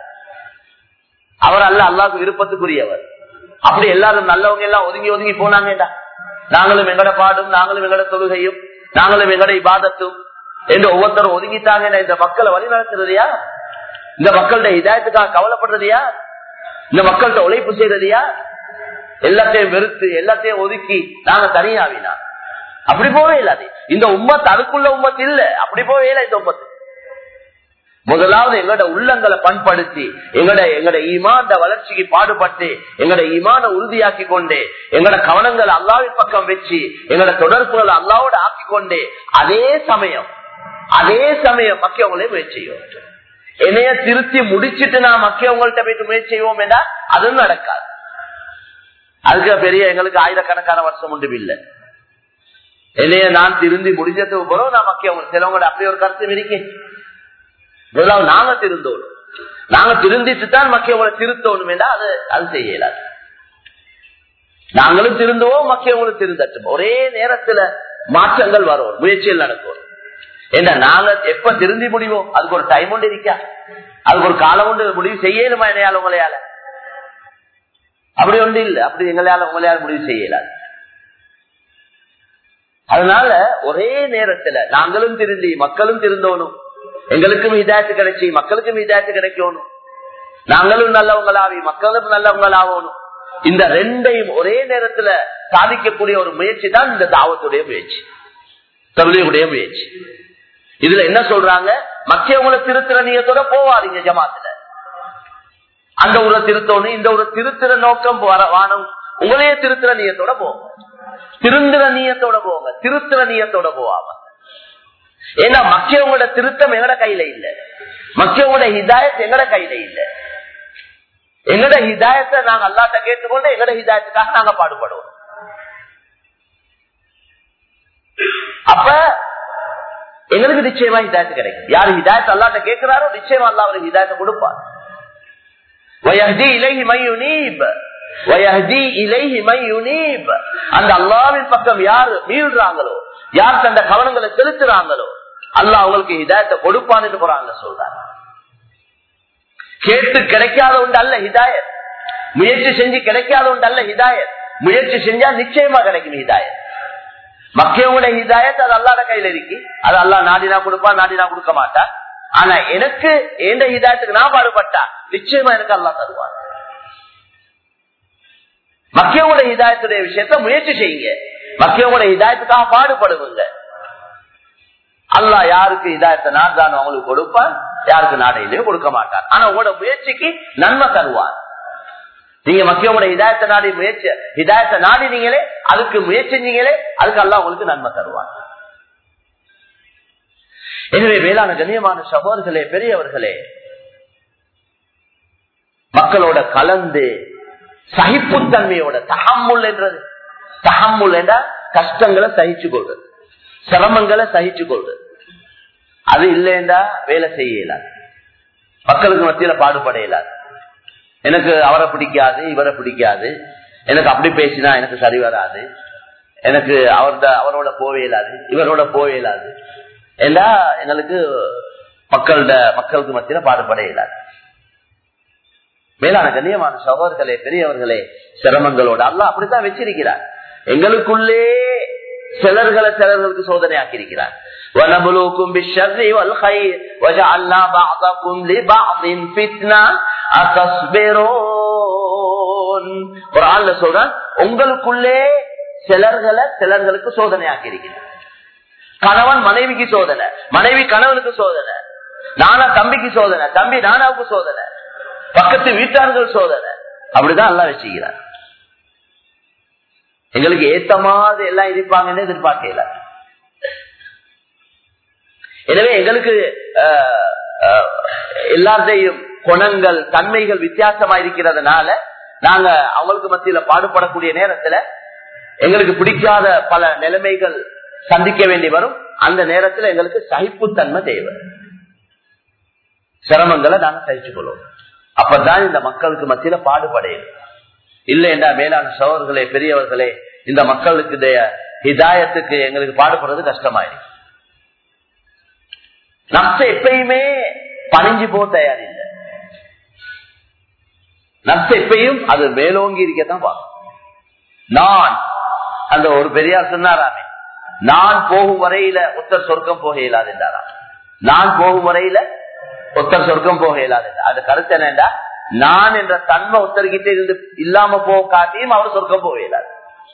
அவர் அல்ல அல்லாவுக்கு விருப்பத்துக்குரியவர் அப்படி எல்லாரும் நல்லவங்க எல்லாம் ஒதுங்கி ஒதுங்கி போனாங்கடா நாங்களும் எங்கட பாடும் நாங்களும் எங்கட தொழுகையும் நாங்களும் எங்கட இபாதத்தும் என்று ஒவ்வொருத்தரும் ஒதுங்கிட்டாங்க இந்த மக்களை வழி நடத்துறதையா இந்த மக்கள்கிட்ட இதாயத்துக்காக கவலைப்படுறதையா இந்த மக்கள்கிட்ட உழைப்பு செய்யறதையா எல்லாத்தையும் வெறுத்து எல்லாத்தையும் ஒதுக்கி நாங்க தனியாவினா அப்படி போவே இல்லாது இந்த உம்மத்து அதுக்குள்ள உம்மத்து இல்ல அப்படி போவே இல்லை இந்த உம்மத்து முதலாவது எங்களோட உள்ளங்களை பண்படுத்தி எங்கட எங்கட ஈமான் வளர்ச்சிக்கு பாடுபட்டு எங்கட ஈமான உறுதியாக்கி கொண்டு எங்கட கவனங்களை அல்லாவின் பக்கம் வச்சு எங்கட தொடர்புகளை அல்லாவோட ஆக்கி கொண்டு அதே சமயம் அதே சமயம் மக்கியவங்களே முயற்சி செய்யும் என்னைய திருத்தி முடிச்சிட்டு நான் மக்கியவங்கள்ட்ட போயிட்டு முயற்சி செய்வோம் என்றா அதுவும் நடக்காது அதுக்கு பெரிய எங்களுக்கு ஆயிரக்கணக்கான வருஷம் உண்டு இல்லை என்னைய நான் திருந்தி முடிஞ்சதுக்கு பிறகு நான் மக்கியவங்க சிலவங்களோட அப்படி ஒரு கருத்து இருக்கேன் முதலாவது நாங்க திருந்தோம் நாங்க திருந்திட்டு தான் மக்கியவங்களை திருத்தணும் என்றா அது அது செய்யலாது நாங்களும் திருந்துவோம் மக்கியவங்களும் திருந்தட்டும் ஒரே நேரத்துல மாற்றங்கள் வரும் முயற்சிகள் நடக்கும் ஏன்னா நாங்க எப்ப திருந்தி முடிவோம் அதுக்கு ஒரு டைம் ஒன்று இருக்கா அதுக்கு ஒரு காலம் ஒன்று முடிவு செய்யணுமா என்னையால உங்களையால அப்படி ஒன்று இல்லை அப்படி எங்களையால உங்களையால முடிவு செய்யலாது அதனால ஒரே நேரத்துல நாங்களும் திருந்தி மக்களும் திருந்தோணும் எங்களுக்கும் இதாயத்து கிடைச்சி மக்களுக்கும் இதாயத்து கிடைக்கணும் நாங்களும் நல்லவங்களாவி மக்களும் நல்லவங்களாகணும் இந்த ரெண்டையும் ஒரே நேரத்துல சாதிக்கக்கூடிய ஒரு முயற்சி தான் இந்த தாவத்துடைய முயற்சி தொழிலுடைய முயற்சி இதுல என்ன சொல்றாங்க மக்கியவங்களை திருத்திர நீயத்தோட போவாதீங்க ஜமாத்துல அந்த ஊரை திருத்தணும் இந்த ஊரை திருத்திர நோக்கம் வானம் உங்களையே திருத்திர நீயத்தோட போங்க திருந்திர நீயத்தோட போங்க திருத்திர நீயத்தோட போவாம ஏன்னா மக்கியவங்களோட திருத்தம் எங்கட கையில இல்ல மக்களோட ஹிதாயத் எங்கட கையில இல்ல எங்கட ஹிதாயத்தை நாங்க அல்லாட்ட கேட்டுக்கொண்டு எங்கட ஹிதாயத்துக்காக நாங்க பாடுபடுவோம் அப்ப எங்களுக்கு நிச்சயமா ஹிதாயத்து கிடைக்கும் யாரு ஹிதாயத் அல்லாட்ட கேட்கிறாரோ நிச்சயமா அல்லா அவருக்கு ஹிதாயத்தை கொடுப்பார் அந்த அல்லாவின் பக்கம் யாரு மீள்றாங்களோ யார் தந்த கவனங்களை செலுத்துறாங்களோ அல்லாஹ் அவங்களுக்கு ஹிதாயத்தை கொடுப்பான்னு போறாங்க சொல்றாங்க கேட்டு கிடைக்காத உண்டு அல்ல ஹிதாயத் முயற்சி செஞ்சு கிடைக்காத உண்டு அல்ல ஹிதாயத் முயற்சி செஞ்சா நிச்சயமா கிடைக்கும் ஹிதாயத் மக்களோட ஹிதாயத் அது அல்லாத கையில இருக்கு அது அல்லா நாடினா கொடுப்பா நாடினா கொடுக்க மாட்டா ஆனா எனக்கு எந்த ஹிதாயத்துக்கு நான் பாடுபட்டா நிச்சயமா எனக்கு அல்லா தருவான் மக்களோட ஹிதாயத்துடைய விஷயத்த முயற்சி செய்யுங்க மக்களோட ஹிதாயத்துக்காக பாடுபடுவங்க அல்லா யாருக்கு இதாயத்தை நாடான அவங்களுக்கு கொடுப்பான் யாருக்கு நாடையிலேயே கொடுக்க மாட்டான் ஆனா உங்களோட முயற்சிக்கு நன்மை தருவான் நீங்க மக்களோட இதாயத்தை நாடி முயற்சி இதாயத்தை நாடினீங்களே அதுக்கு முயற்சிஞ்சீங்களே அதுக்கு அல்லா உங்களுக்கு நன்மை தருவான் எனவே வேளாண் கண்ணியமான சகோதர்களே பெரியவர்களே மக்களோட கலந்து சகிப்புத்தன்மையோட தகமுல் என்றது தகமுல் என்ற கஷ்டங்களை சகிச்சு கொள்றது சிரமங்களை சகிச்சு கொள்றது அது இல்லைண்டா வேலை செய்ய இயலாது மக்களுக்கு மத்தியில பாடுபட இயலாது எனக்கு அவரை பிடிக்காது இவரை பிடிக்காது எனக்கு அப்படி பேசினா எனக்கு சரி வராது எனக்கு அவரோட அவரோட போவே இயலாது இவரோட போவே இயலாது ஏண்டா எங்களுக்கு மக்களோட மக்களுக்கு மத்தியில பாடுபட இயலாது மேலான கண்ணியமான சகோதரர்களே பெரியவர்களே சிரமங்களோட அல்ல அப்படித்தான் வச்சிருக்கிறார் எங்களுக்குள்ளே சிலர்களை சிலர்களுக்கு சோதனை ஆக்கியிருக்கிறார் وَنَبْلُوكُمْ بِالشَّرِّ وَالْخَيْرِ وَجَعَلْنَا بَعْضَكُمْ لِبَعْضٍ فِتْنَةً أَتَصْبِرُونَ குர்ஆன்ல சொல்றான் உங்களுக்குள்ளே சிலர்களை சிலர்களுக்கு சோதனை ஆக்கியிருக்கிறார் கணவன் மனைவிக்கு சோதனை மனைவி கணவனுக்கு சோதனை நானா தம்பிக்கு சோதனை தம்பி நானாவுக்கு சோதனை பக்கத்து வீட்டார்கள் சோதனை அப்படிதான் எல்லாம் வச்சுக்கிறார் எங்களுக்கு ஏத்த மாதிரி எல்லாம் இருப்பாங்கன்னு எதிர்பார்க்கல எனவே எங்களுக்கு எல்லாத்தையும் குணங்கள் தன்மைகள் வித்தியாசமா இருக்கிறதுனால நாங்க அவங்களுக்கு மத்தியில பாடுபடக்கூடிய நேரத்துல எங்களுக்கு பிடிக்காத பல நிலைமைகள் சந்திக்க வேண்டி வரும் அந்த நேரத்துல எங்களுக்கு சகிப்புத்தன்மை தேவை சிரமங்களை நாங்க சகிச்சு கொள்வோம் அப்பதான் இந்த மக்களுக்கு மத்தியில பாடுபடையும் இல்லை என்றா மேலான சோழர்களே பெரியவர்களே இந்த மக்களுக்கு ஹிதாயத்துக்கு எங்களுக்கு பாடுபடுறது கஷ்டமாயிருக்கு நப்ச எப்பயுமே பணிஞ்சு போ தயார் இல்லை நப்ச எப்பயும் அது மேலோங்கி இருக்கத்தான் பார்க்கும் நான் அந்த ஒரு பெரியார் சொன்னாராமே நான் போகும் வரையில உத்தர் சொர்க்கம் போக இயலாது என்றாராம் நான் போகும் வரையில உத்தர் சொர்க்கம் போக இயலாது அது கருத்து என்னண்டா நான் என்ற தன்மை ஒருத்தர்கிட்ட இருந்து இல்லாம போக காட்டியும் அவர் சொர்க்கம் போக இயலாது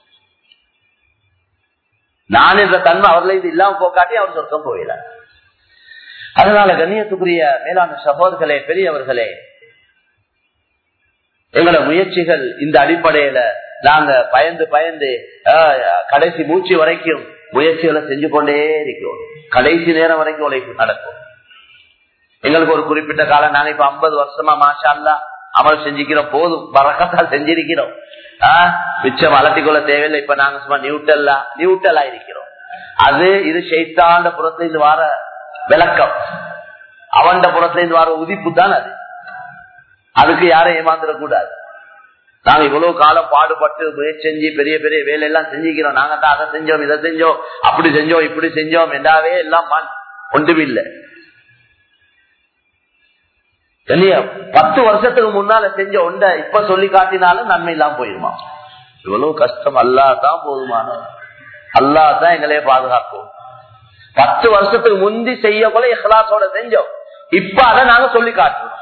நான் என்ற தன்மை அவர்ல இருந்து இல்லாம போக காட்டியும் அவர் சொர்க்கம் போக இயலாது அதனால கண்ணியத்துக்குரிய மேலான சகோதர்களே பெரியவர்களே எங்களோட முயற்சிகள் இந்த அடிப்படையில நாங்க பயந்து பயந்து கடைசி மூச்சு வரைக்கும் முயற்சிகளை செஞ்சு கொண்டே இருக்கிறோம் கடைசி நேரம் வரைக்கும் உழைப்பு நடக்கும் எங்களுக்கு ஒரு குறிப்பிட்ட காலம் நாங்க இப்ப ஐம்பது வருஷமா மாஷால்லா அமல் செஞ்சுக்கிறோம் போதும் பறக்கத்தால் செஞ்சிருக்கிறோம் ஆஹ் மிச்சம் அலட்டிக்கொள்ள தேவையில்லை இப்ப நாங்க சும்மா நியூட்டல்லா நியூட்டலா இருக்கிறோம் அது இது செய்தாண்ட புறத்துல இருந்து வர விளக்கம் அவன் புறத்துல இருந்து வர உதிப்பு தான் அது அதுக்கு யாரும் ஏமாந்துடக்கூடாது நாங்க இவ்வளவு காலம் பாடுபட்டு முயற்சி செஞ்சு பெரிய பெரிய வேலையெல்லாம் செஞ்சுக்கிறோம் நாங்க தான் அதை செஞ்சோம் இதை செஞ்சோம் அப்படி செஞ்சோம் இப்படி செஞ்சோம் என்றாவே எல்லாம் ஒன்றுமில்லை இல்லையா பத்து வருஷத்துக்கு முன்னால செஞ்ச ஒண்ட இப்ப சொல்லி காட்டினாலும் நன்மை இல்லாம போயிருமா இவ்வளவு கஷ்டம் அல்லாதான் போதுமான அல்லாதான் எங்களே பாதுகாக்கும் பத்து வருஷத்துக்கு முந்தி செய்ய போல இஹ்லாசோட செஞ்சோம் இப்ப அதை நாங்க சொல்லி காட்டுறோம்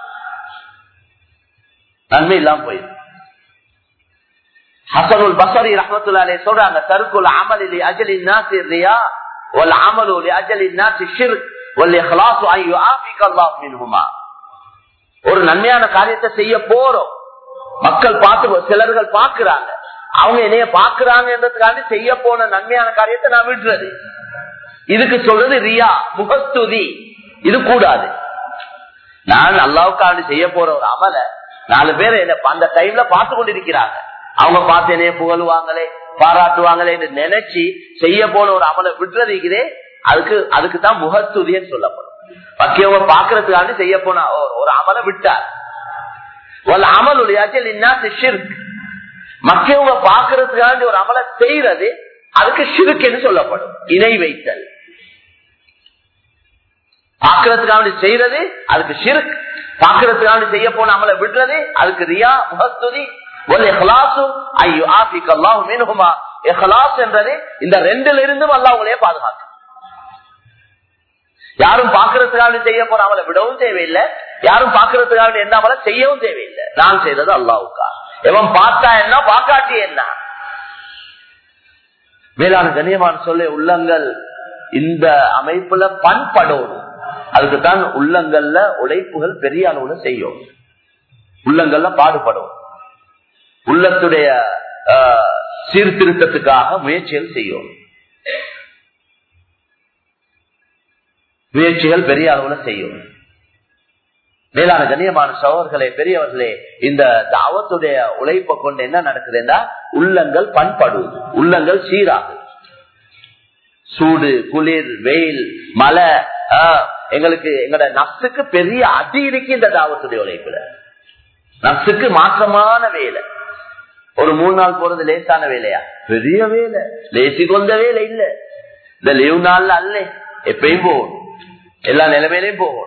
நன்மை இல்லாம போயிடும் ஹசனுல் பசரி ரஹமத்துல்லாலே சொல்றாங்க தருக்குல் அமலி அஜலி நாசி ரியா வல் அமலு அஜலி நாசி ஷிர்க் வல் இஹ்லாசு ஐ யுஆஃபிக அல்லாஹ் மின்ஹுமா ஒரு நன்மையான காரியத்தை செய்ய போறோம் மக்கள் பார்த்து சிலர்கள் பாக்குறாங்க அவங்க என்னைய பாக்குறாங்கன்றதுக்காண்டி செய்ய போன நன்மையான காரியத்தை நான் விடுறது இதுக்கு சொல்றது ரியா முகஸ்துதி இது கூடாது நான் அல்லாவுக்காண்டி செய்ய போற ஒரு அமல நாலு பேர் என்ன அந்த டைம்ல பார்த்து கொண்டிருக்கிறாங்க அவங்க பார்த்து என்னைய புகழுவாங்களே பாராட்டுவாங்களே என்று நினைச்சு செய்ய போன ஒரு அமலை விட்டுறதுக்குதே அதுக்கு அதுக்கு தான் முகத்துதின்னு சொல்லப்படும் பக்கியவங்க பாக்குறதுக்காண்டி செய்ய போன ஒரு- ஒரு அமலை விட்டார் ஒரு அமலுடைய மக்கியவங்க பாக்குறதுக்காண்டி ஒரு அமலை செய்யறது அதுக்கு சிறுக்குன்னு சொல்லப்படும் இணை வைத்தல் பாக்குறதுக்காண்டி செய்யறது அதுக்கு ஷிர்க் பாக்குறதுக்காண்டி செய்ய போன அமலை விடுறது அதுக்கு ரியா முகஸ்துதி ஒரு இஹ்லாசு ஐயோ ஆபிக் அல்லாஹ் மீனுகுமா இஹ்லாஸ் என்றது இந்த ரெண்டுல இருந்தும் அல்லாஹ் உங்களையே பாதுகாக்கும் யாரும் பாக்குறதுக்காக செய்ய போற அமலை விடவும் தேவையில்லை யாரும் பாக்குறதுக்காக என்ன அமலை செய்யவும் தேவையில்லை நான் செய்தது அல்லாவுக்கா எவன் பார்த்தா என்ன பாக்காட்டி என்ன மேலான கண்ணியமான சொல்ல உள்ளங்கள் இந்த அமைப்புல பண்படணும் அதுக்குத்தான் உள்ளங்கள்ல உழைப்புகள் பெரிய அளவுல செய்யும் உள்ளங்கள்ல பாடுபடும் உள்ளத்துடைய ஆஹ், சீர்திருத்தத்துக்காக முயற்சிகள் செய்யும் முயற்சிகள் பெரிய அளவுல செய்யும் மேலான கண்ணியமான சகோதர்களே பெரியவர்களே இந்த தாவத்துடைய உழைப்பை கொண்டு என்ன நடக்குதுன்னா உள்ளங்கள் பண்படுவது உள்ளங்கள் சீராகுது சூடு குளிர் வெயில் மழை ஆஹ், எங்களுக்கு எங்களோட நப்சுக்கு பெரிய அடி இருக்கு இந்த தாவத்துடைய உழைப்புல நப்சுக்கு மாற்றமான வேலை ஒரு மூணு நாள் போறது லேசான வேலையா பெரிய வேலை லேசி கொண்ட வேலை இல்ல இந்த லீவ் நாள்ல அல்ல எப்பயும் போகணும் எல்லா நிலைமையிலையும் போகணும்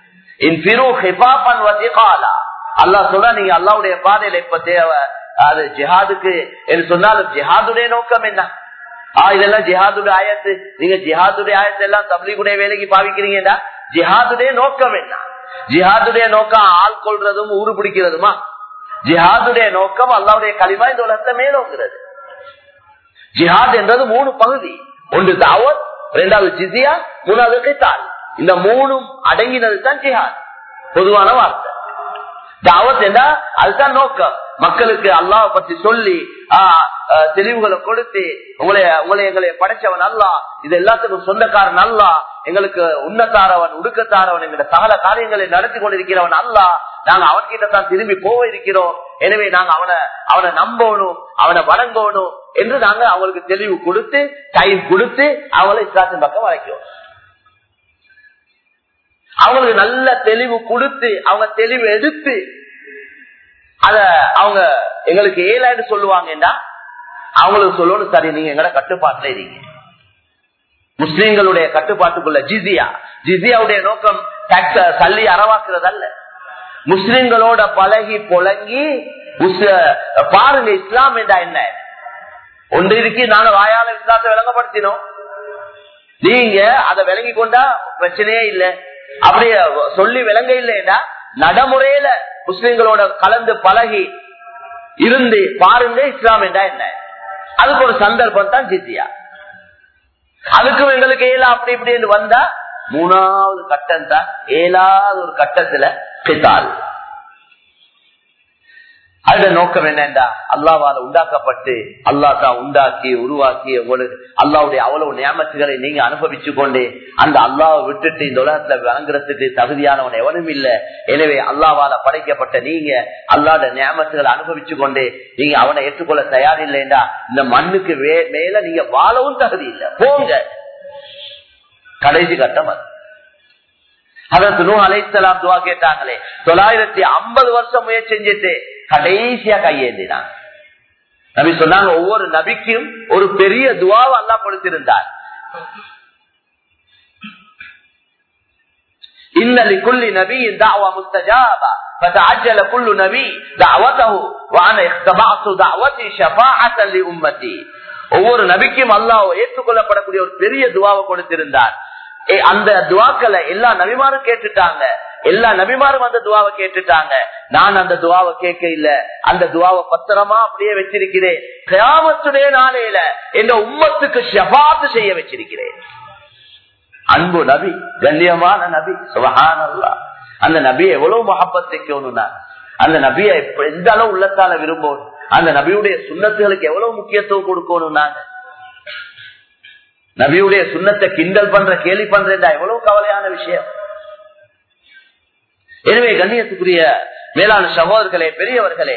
அல்லாஹ் சொல்றா நீங்க அல்லாவுடைய பாதையில இப்ப தேவை அது ஜிஹாதுக்கு என்று சொன்னாலும் ஜிஹாதுடைய நோக்கம் என்ன ஆ இதெல்லாம் ஜிஹாதுடைய ஆயத்து நீங்க ஜிஹாதுடைய ஆயத்தை எல்லாம் தப்லீகுடைய வேலைக்கு பாவிக்கிறீங்கடா ஜிஹாதுடைய நோக்கம் என்ன ஜிஹாதுடைய நோக்கம் ஆள் கொள்றதும் ஊரு பிடிக்கிறதுமா ஜிஹாதுடைய நோக்கம் அல்லாவுடைய களிமா இந்த உலகத்தை மேலோங்கிறது ஜிஹாத் என்றது மூணு பகுதி ஒன்று தாவத் இரண்டாவது ஜிசியா மூணாவது கித்தால் இந்த மூணும் அடங்கினது தான் ஜிஹாத் பொதுவான வார்த்தை தாவத் என்றா அதுதான் நோக்கம் மக்களுக்கு அல்லாஹ் பத்தி சொல்லி ஆஹ், ஆஹ், தெளிவுகளை கொடுத்து உங்களை உங்களை எங்களை படைச்சவன் அல்லா இது எல்லாத்துக்கும் சொந்தக்காரன் அல்லா எங்களுக்கு உன்னத்தாரவன் உடுக்கத்தாரவன் என்கிற சகல காரியங்களை நடத்தி கொண்டிருக்கிறவன் அல்லா நாங்க அவன்கிட்ட தான் திரும்பி போக இருக்கிறோம் எனவே நாங்க அவனை அவனை நம்பணும் அவனை வணங்கணும் என்று நாங்க அவங்களுக்கு தெளிவு கொடுத்து டைம் கொடுத்து அவங்களை இஸ்லாத்தின் பக்கம் வளைக்கிறோம் அவங்களுக்கு நல்ல தெளிவு கொடுத்து அவங்க தெளிவு எடுத்து அத அவங்க எங்களுக்கு ஏழாயிரம் சொல்லுவாங்கன்னா அவங்களுக்கு சொல்லணும் சரி நீங்க எங்கட கட்டுப்பாட்டுல இருக்கீங்க முஸ்லீம்களுடைய கட்டுப்பாட்டுக்குள்ள ஜிசியா ஜிசியாவுடைய நோக்கம் tax அ சல்லி அறவாக்குறது அல்ல முஸ்லிம்களோட பழகி புழங்கி உஸ்- பாருங்க இஸ்லாம் என்றா என்ன ஒன்று இருக்கு நாங்க வாயால இஸ்லாத்தை விளங்கப்படுத்தினோம் நீங்க அதை விளங்கி கொண்டா பிரச்சனையே இல்ல அப்படியே சொல்லி விளங்க இல்லைன்னா நடைமுறையில முஸ்லிம்களோட கலந்து பழகி இருந்து பாருங்க இஸ்லாம் என்றா என்ன அதுக்கு ஒரு சந்தர்ப்பம் தான் ஜித்தியா அதுக்கும் எங்களுக்கு ஏலா அப்படி இப்படின்னு வந்தா மூணாவது கட்டம் தான் ஏழாவது ஒரு கட்டத்துல கிதால் அதோட நோக்கம் என்னண்டா அல்லாவால உண்டாக்கப்பட்டு அல்லா தான் உண்டாக்கி உருவாக்கி உங்களுக்கு அல்லாவுடைய அவ்வளவு நியமத்துகளை நீங்க அனுபவிச்சு கொண்டு அந்த அல்லாவை விட்டுட்டு இந்த உலகத்துல வழங்குறதுக்கு தகுதியானவன் எவனும் இல்ல எனவே அல்லாவால படைக்கப்பட்ட நீங்க அல்லாட நியமத்துகளை அனுபவிச்சு கொண்டு நீங்க அவனை ஏற்றுக்கொள்ள தயார் இல்லைண்டா இந்த மண்ணுக்கு வே- மேல நீங்க வாழவும் தகுதி இல்லை போங்க கடைசி கட்டம் அது அதற்கு நூ அலைத்தலாம் துவா கேட்டாங்களே தொள்ளாயிரத்தி ஐம்பது வருஷம் முயற்சி செஞ்சுட்டு கடைசியா கையேந்தினாங்க நபி சொன்னாங்க ஒவ்வொரு நபிக்கும் ஒரு பெரிய துவாவை அல்லா கொடுத்திருந்தார் إن لكل نبي دعوة مستجابة فتعجل كل نبي دعوته وأنا اختبعت دعوتي شفاعة لأمتي ஒவ்வொரு நபிக்கும் அல்லாஹ் ஏற்றுக்கொள்ளப்படக்கூடிய ஒரு பெரிய துவாவை கொடுத்திருந்தார் ஏ, அந்த துவாக்களை எல்லா நபிமாரும் கேட்டுட்டாங்க எல்லா நபிமாரும் அந்த துவாவை கேட்டுட்டாங்க நான் அந்த துவாவை கேட்க இல்ல அந்த துவாவை பத்திரமா அப்படியே வச்சிருக்கிறேன் கிராமத்துடைய நாளையில என்ற உம்மத்துக்கு ஷபாத்து செய்ய வச்சிருக்கிறேன் அன்பு நபி கண்ணியமான நபி சுபஹானல்லாஹ் அந்த நபியை எவ்வளவு மகப்பத்தைக்கணும்னா அந்த நபியை எப்ப- எந்த அளவு உள்ளத்தால விரும்பணும் அந்த நபியுடைய சுண்ணத்துகளுக்கு எவ்வளவு முக்கியத்துவம் கொடுக்கணும் நாங்க நபியுடைய சுண்ணத்தை கிண்டல் பண்ற கேலி பண்றா எவ்வளவு கவலையான விஷயம் எனவே கண்ணியத்துக்குரிய மேலான சகோதரர்களே பெரியவர்களே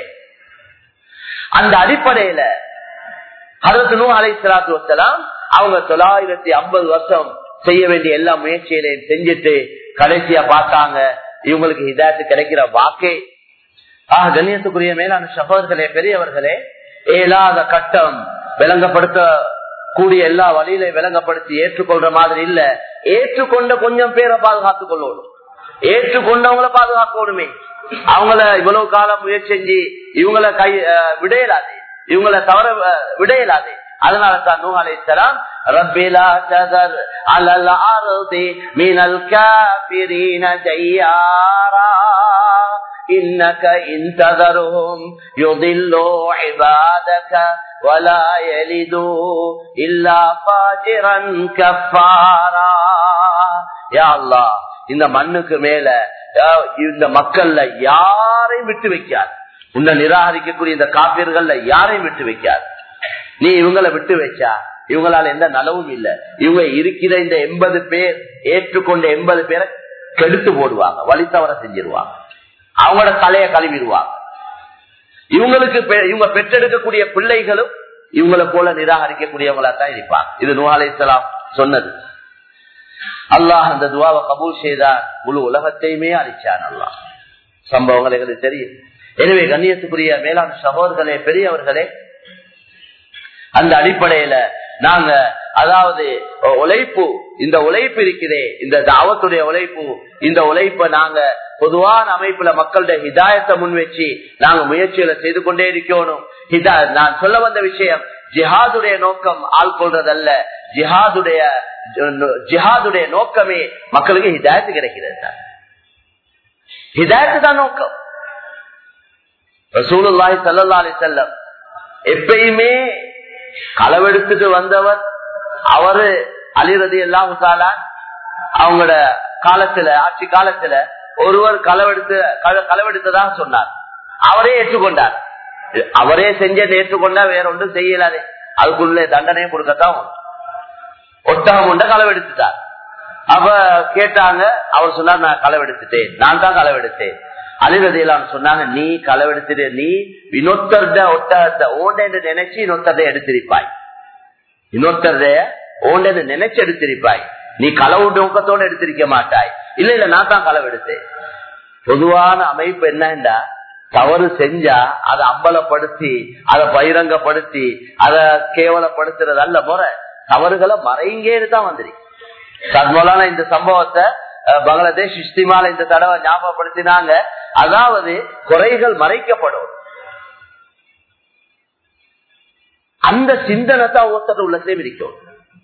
அந்த அடிப்படையில அதற்கு நூ அலை சலாத்து வசலாம் அவங்க தொள்ளாயிரத்தி ஐம்பது வருஷம் செய்ய வேண்டிய எல்லா முயற்சிகளையும் செஞ்சுட்டு கடைசியா பார்த்தாங்க இவங்களுக்கு இதாத்து கிடைக்கிற வாக்கே ஆக கண்ணியத்துக்குரிய மேலான சகோதரர்களே பெரியவர்களே ஏலாத கட்டம் விளங்கப்படுத்த கூடிய எல்லா வழியில விளங்கப்படுத்தி ஏற்றுக்கொள்ற மாதிரி இல்ல ஏற்றுக்கொண்ட கொஞ்சம் பேரை பாதுகாத்துக் கொள்ளணும் ஏற்றுக்கொண்டவங்கள பாதுகாக்கணுமே அவங்கள இவ்வளவு காலம் முயற்சி செஞ்சு இவங்கள கை விடையலாது இவங்கள தவற விடையலாது அதனால தான் நூ அலைஹிஸ்ஸலாம் ரப்பிலா ததர் அலல் அர்தி மினல் காஃபிரீன ஜய்யாரா إنك إن تذرهم يضلوا عبادك ولا يلدوا إلا فاجرا كفارا يا الله இந்த மண்ணுக்கு மேல இந்த மக்கள்ல யாரையும் விட்டு வைக்காது உன்னை நிராகரிக்கக்கூடிய இந்த காப்பியர்கள்ல யாரையும் விட்டு வைக்காது நீ இவங்களை விட்டு வச்சா இவங்களால எந்த நலவும் இல்ல இவங்க இருக்கிற இந்த எண்பது பேர் ஏற்றுக்கொண்ட எண்பது பேரை கெடுத்து போடுவாங்க வழி தவற செஞ்சிருவாங்க அவங்களோட தலையை கழுவிடுவாங்க இவங்களுக்கு இவங்க பெற்றெடுக்கக்கூடிய பிள்ளைகளும் இவங்களை போல நிராகரிக்கக்கூடியவங்களா தான் இருப்பாங்க இது நூஹாலை சொன்னது அல்லாஹ் அந்த துவாவை கபூல் செய்தார் முழு உலகத்தையுமே அழிச்சான் அல்லாஹ் சம்பவங்கள் எங்களுக்கு தெரியும் எனவே கண்ணியத்துக்குரிய மேலாண் சகோதரர்களே பெரியவர்களே அந்த அடிப்படையில நாங்க அதாவது உழைப்பு இந்த உழைப்பு இருக்கிறே இந்த தாவத்துடைய உழைப்பு இந்த உழைப்பை நாங்க பொதுவான அமைப்புல மக்களுடைய ஹிதாயத்தை முன் வச்சு நாங்க முயற்சிகளை செய்து கொண்டே இருக்கணும் நான் சொல்ல வந்த விஷயம் ஜிஹாதுடைய நோக்கம் ஆள் கொள்றதல்ல ஜிஹாதுடைய ஜிஹாதுடைய நோக்கமே மக்களுக்கு ஹிதாயத்து கிடைக்கிறது தான் ஹிதாயத்து தான் நோக்கம் ரசூலுல்லாஹி சல்லா அலி செல்லம் எப்பயுமே களவெடுத்துட்டு வந்தவர் அவரு அலிரதி எல்லாம் அவங்களோட காலத்துல ஆட்சி காலத்துல ஒருவர் களவெடுத்து களவெடுத்ததாக சொன்னார் அவரே ஏற்றுக்கொண்டார் அவரே செஞ்சதை ஏற்றுக்கொண்டா வேற ஒன்றும் செய்யலாதே அதுக்குள்ள தண்டனையும் கொடுக்கத்தான் ஒட்டகம் கொண்ட களவெடுத்துட்டார் அவ கேட்டாங்க அவர் சொன்னார் நான் களவெடுத்துட்டேன் நான் தான் களவெடுத்தேன் அலிரதியெல்லாம் சொன்னாங்க நீ களவெடுத்துட்டு நீ இன்னொருத்தர்ட ஒட்டகத்தை ஓண்ட நினைச்சு இன்னொருத்தரை எடுத்திருப்பாய் இன்னொருத்தர ஓண்ட நினைச்சு எடுத்திருப்பாய் நீ களவு நோக்கத்தோட எடுத்திருக்க மாட்டாய் இல்ல இல்ல நான் தான் களவெடுத்தேன் பொதுவான அமைப்பு என்னண்டா தவறு செஞ்சா அதை அம்பலப்படுத்தி அதை பகிரங்கப்படுத்தி அதை கேவலப்படுத்துறது அல்ல முறை தவறுகளை மறைங்கேன்னு தான் வந்துருக்கு சத்மலான இந்த சம்பவத்தை பங்களாதேஷ் இஸ்திமால இந்த தடவை ஞாபகப்படுத்தினாங்க அதாவது குறைகள் மறைக்கப்படும் அந்த சிந்தனை தான் ஒருத்தர் உள்ளத்திலே இருக்கும்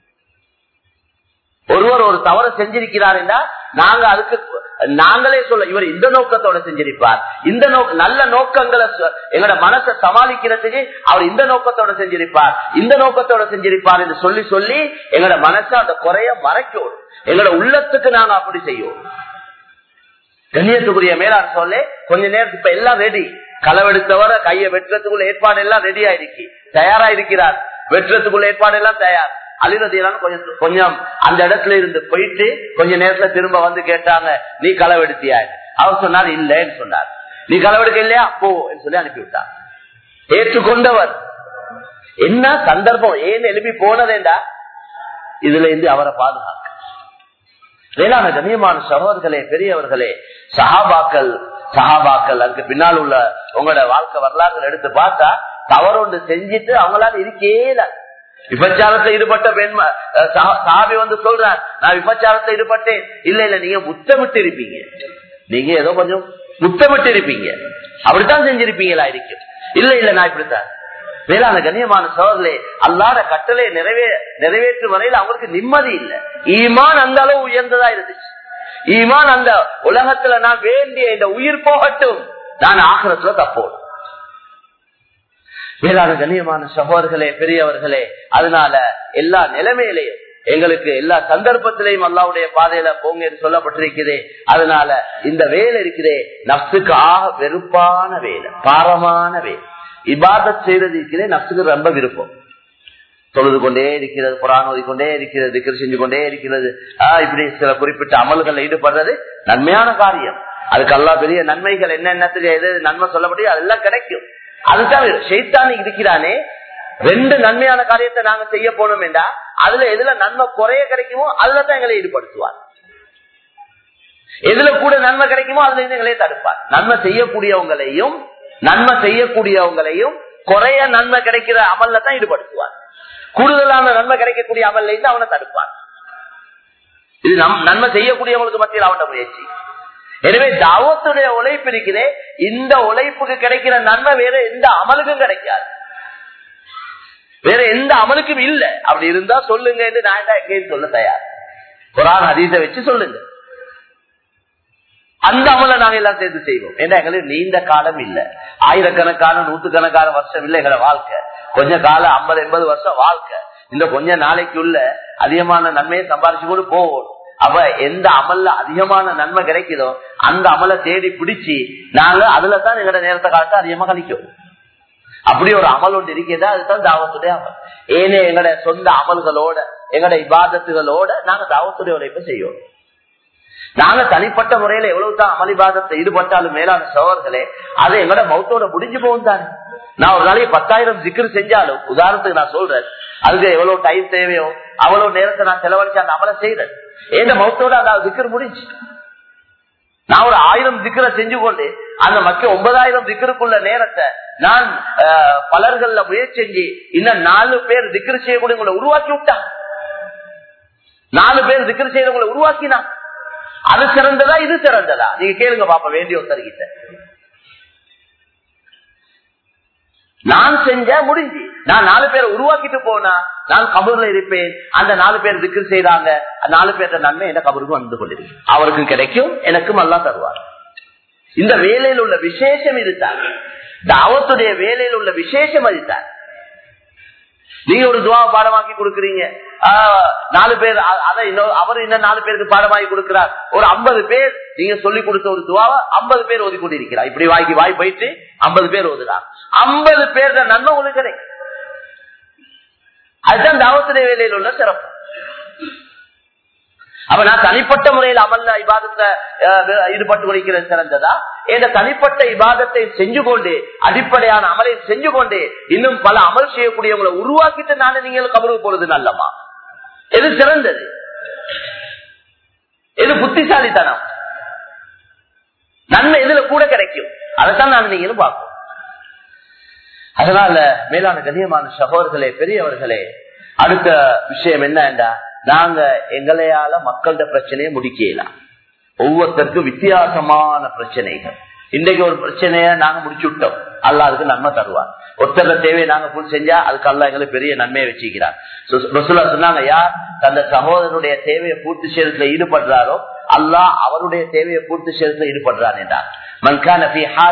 ஒருவர் ஒரு தவறு செஞ்சிருக்கிறார் என்றால் நாங்க அதுக்கு நாங்களே சொல்ல இவர் இந்த நோக்கத்தோட செஞ்சிருப்பார் இந்த நோக்க நல்ல நோக்கங்களை எங்களோட மனசை சமாளிக்கிறதுக்கு அவர் இந்த நோக்கத்தோட செஞ்சிருப்பார் இந்த நோக்கத்தோட செஞ்சிருப்பார் என்று சொல்லி சொல்லி எங்களோட மனசை அந்த குறைய மறைக்கணும் எங்களோட உள்ளத்துக்கு நாங்க அப்படி செய்வோம் கண்ணியத்துக்குரிய மேலாண் சொல்ல கொஞ்ச நேரத்துக்கு இப்ப எல்லாம் ரெடி களவெடுத்தவரை கையை வெட்டுறதுக்குள்ள ஏற்பாடு எல்லாம் ரெடியா இருக்கு தயாரா இருக்கிறார் வெட்டுறதுக்குள்ள ஏற்பாடு எல்லாம் தயார் அலிரதியெல்லாம் கொஞ்சம் கொஞ்சம் அந்த இடத்துல இருந்து போயிட்டு கொஞ்ச நேரத்துல திரும்ப வந்து கேட்டாங்க நீ களவெடுத்தியா அவர் சொன்னார் இல்லைன்னு சொன்னார் நீ களவெடுக்க இல்லையா போ சொல்லி அனுப்பிவிட்டார் ஏற்றுக்கொண்டவர் என்ன சந்தர்ப்பம் ஏன் எழுப்பி போனதேண்டா இதுல இருந்து அவரை பாதுகாக்க வேளாண் கண்ணியமான சகோதரர்களே பெரியவர்களே சஹாபாக்கள் சஹாபாக்கள் அதுக்கு பின்னால் உள்ள உங்களோட வாழ்க்கை வரலாறு எடுத்து பார்த்தா தவறொன்று செஞ்சுட்டு அவங்களால இருக்கேல விபச்சாரத்தை ஈடுபட்ட பெண் சாபி வந்து சொல்றார் நான் விபச்சாரத்தை ஈடுபட்டேன் இல்ல இல்ல நீங்க முத்தமிட்டு இருப்பீங்க நீங்க ஏதோ கொஞ்சம் முத்தமிட்டு இருப்பீங்க அப்படித்தான் செஞ்சிருப்பீங்களா இருக்கும் இல்ல இல்ல நான் இப்படித்தான் வேளாண் கண்ணியமான சோதரே அல்லாத கட்டளை நிறைவே நிறைவேற்றும் வரையில் அவங்களுக்கு நிம்மதி இல்லை ஈமான் அந்த அளவு உயர்ந்ததா இருந்துச்சு ஈமான் அந்த உலகத்துல நான் வேண்டிய இந்த உயிர் போகட்டும் நான் ஆகிறத்துல தப்போம் வேளாண் கண்ணியமான சகோதர்களே பெரியவர்களே அதனால எல்லா நிலைமையிலையும் எங்களுக்கு எல்லா சந்தர்ப்பத்திலையும் அல்லாவுடைய பாதையில போங்க என்று சொல்லப்பட்டிருக்கிறே அதனால இந்த வேலை இருக்கிறே நப்சுக்கு ஆக வெறுப்பான வேலை பாரமான வேலை இபாதத் செய்யறது இருக்கிறே நப்சுக்கு ரொம்ப விருப்பம் தொழுது கொண்டே இருக்கிறது புறான் ஓதிக்கொண்டே இருக்கிறது திக்கர் செஞ்சு கொண்டே இருக்கிறது ஆஹ் இப்படி சில குறிப்பிட்ட அமல்கள் ஈடுபடுறது நன்மையான காரியம் அதுக்கு அல்லா பெரிய நன்மைகள் என்னென்னத்துக்கு எது நன்மை சொல்ல முடியும் அதெல்லாம் கிடைக்கும் அதுதான் ஷெய்தான் இருக்கிறானே ரெண்டு நன்மையான காரியத்தை நாங்க செய்ய போனோம் என்றா அதுல எதுல நன்மை குறைய கிடைக்குமோ அதுல தான் எங்களை ஈடுபடுத்துவார் எதுல கூட நன்மை கிடைக்குமோ அதுல இருந்து எங்களை தடுப்பார் நன்மை செய்யக்கூடியவங்களையும் நன்மை செய்யக்கூடியவங்களையும் குறைய நன்மை கிடைக்கிற அமல்ல தான் ஈடுபடுத்துவார் கூடுதலான நன்மை கிடைக்கக்கூடிய அமல்ல இருந்து அவனை தடுப்பார் இது நம் நன்மை செய்யக்கூடியவங்களுக்கு மத்தியில் அவன முயற்சி எனவே தாவத்துடைய உழைப்பு இருக்கிறே இந்த உழைப்புக்கு கிடைக்கிற நன்மை வேற எந்த அமலுக்கும் கிடைக்காது வேற எந்த அமலுக்கும் இல்ல அப்படி இருந்தா சொல்லுங்க என்று நான் தான் எங்கேயும் சொல்ல தயார் குரான் அதீத வச்சு சொல்லுங்க அந்த அமலை நாங்க எல்லாம் சேர்ந்து செய்வோம் ஏன்னா எங்களுக்கு நீண்ட காலம் இல்ல ஆயிரக்கணக்கான நூத்துக்கணக்கான வருஷம் இல்ல எங்களை வாழ்க்கை கொஞ்ச காலம் ஐம்பது எண்பது வருஷம் வாழ்க்கை இந்த கொஞ்ச நாளைக்குள்ள அதிகமான நன்மையை சம்பாதிச்சு கூட போகணும் அப்ப எந்த அமல்ல அதிகமான நன்மை கிடைக்குதோ அந்த அமலை தேடி பிடிச்சி நாங்க அதுல தான் எங்களோட நேரத்தை காலத்தை அதிகமா கழிக்கும் அப்படி ஒரு அமல் ஒன்று இருக்கிறதா அதுதான் தாவத்துடைய அமல் ஏனே எங்களோட சொந்த அமல்களோட எங்களோட இபாதத்துகளோட நாங்க தாவத்துடைய உழைப்பு செய்வோம் நாங்க தனிப்பட்ட முறையில எவ்வளவு தான் அமளிபாதத்தை ஈடுபட்டாலும் மேலான சோழர்களே அது எங்களோட மௌத்தோட முடிஞ்சு போகும் தானே நான் ஒரு நாளைக்கு பத்தாயிரம் சிக்கரு செஞ்சாலும் உதாரணத்துக்கு நான் சொல்றேன் அதுக்கு எவ்வளவு டைம் தேவையோ அவ்வளவு நேரத்தை நான் செலவழிச்சு அந்த அமலை செய்யறேன் ஏன் மௌத்தோட அந்த சிக்கர் முடிஞ்சு நான் ஒரு ஆயிரம் திக்கரை செஞ்சு கொண்டு அந்த மக்கள் ஒன்பதாயிரம் திக்கருக்குள்ள நேரத்தை நான் பலர்கள்ல முயற்சி செஞ்சு இன்னும் நாலு பேர் திக்கரு செய்யக்கூடிய உங்களை உருவாக்கி விட்டான் நாலு பேர் திக்கரு செய்யறவங்களை உருவாக்கினான் அது சிறந்ததா இது சிறந்ததா நீங்க கேளுங்க பாப்ப வேண்டிய ஒருத்தர்கிட்ட நான் செஞ்ச முடிஞ்சு நான் நாலு பேரை உருவாக்கிட்டு போனா நான் கபூர்ல இருப்பேன் அந்த நாலு பேர் திக்கு செய்யறாங்க நாலு பேர்த்த நன்மை என் கபருக்கு வந்து கொண்டிருக்கு அவருக்கும் கிடைக்கும் எனக்கும் எல்லாம் தருவார் இந்த வேலையில் உள்ள விசேஷம் இதுதான் தாவத்துடைய வேலையில் உள்ள விசேஷம் அதுதான் நீங்க ஒரு துவா பாடமாக்கி கொடுக்குறீங்க நாலு பேர் அதை அவர் இன்னும் நாலு பேருக்கு பாடமாக்கி கொடுக்கிறார் ஒரு ஐம்பது பேர் நீங்க சொல்லி கொடுத்த ஒரு துவாவை ஐம்பது பேர் ஓதி கொண்டிருக்கிறார் இப்படி வாய்க்கு வாய் போயிட்டு ஐம்பது பேர் ஓதுறார் ஐம்பது பேர் நன்மை உங்களுக்கு கிடைக்கும் அதுதான் தாவத்துடைய வேலையில் உள்ள சிறப்பு அப்ப நான் தனிப்பட்ட முறையில் அமல்ல இபாதத்தை ஈடுபட்டு கொள்கிறது சிறந்ததா இந்த தனிப்பட்ட இபாதத்தை செஞ்சு கொண்டு அடிப்படையான அமலை செஞ்சு கொண்டு இன்னும் பல அமல் செய்யக்கூடியவங்களை உருவாக்கிட்டு நானே நீங்கள் கபருக்கு போறது நல்லமா எது சிறந்தது எது புத்திசாலித்தனம் நன்மை எதுல கூட கிடைக்கும் அதைத்தான் நான் நீங்களும் பார்ப்போம் அதனால மேலான கண்ணியமான சகோதர்களே பெரியவர்களே அடுத்த விஷயம் என்ன நாங்க எங்களையால மக்களோட பிரச்சனையை முடிக்கலாம் ஒவ்வொருத்தருக்கும் வித்தியாசமான பிரச்சனைகள் இன்றைக்கு ஒரு பிரச்சனைய நாங்க முடிச்சு விட்டோம் அல்ல அதுக்கு நன்மை தருவார் ஒருத்தர தேவையை நாங்க புல் செஞ்சா அதுக்கு அல்ல எங்களுக்கு பெரிய நன்மையை வச்சுக்கிறார் ரசூலா சொன்னாங்க யார் தந்த சகோதரனுடைய தேவையை பூர்த்தி செய்யறதுல ஈடுபடுறாரோ அல்லாஹ் அவருடைய தேவையை பூர்த்தி செய்யறதுல ஈடுபடுறான் என்றார் மன்கான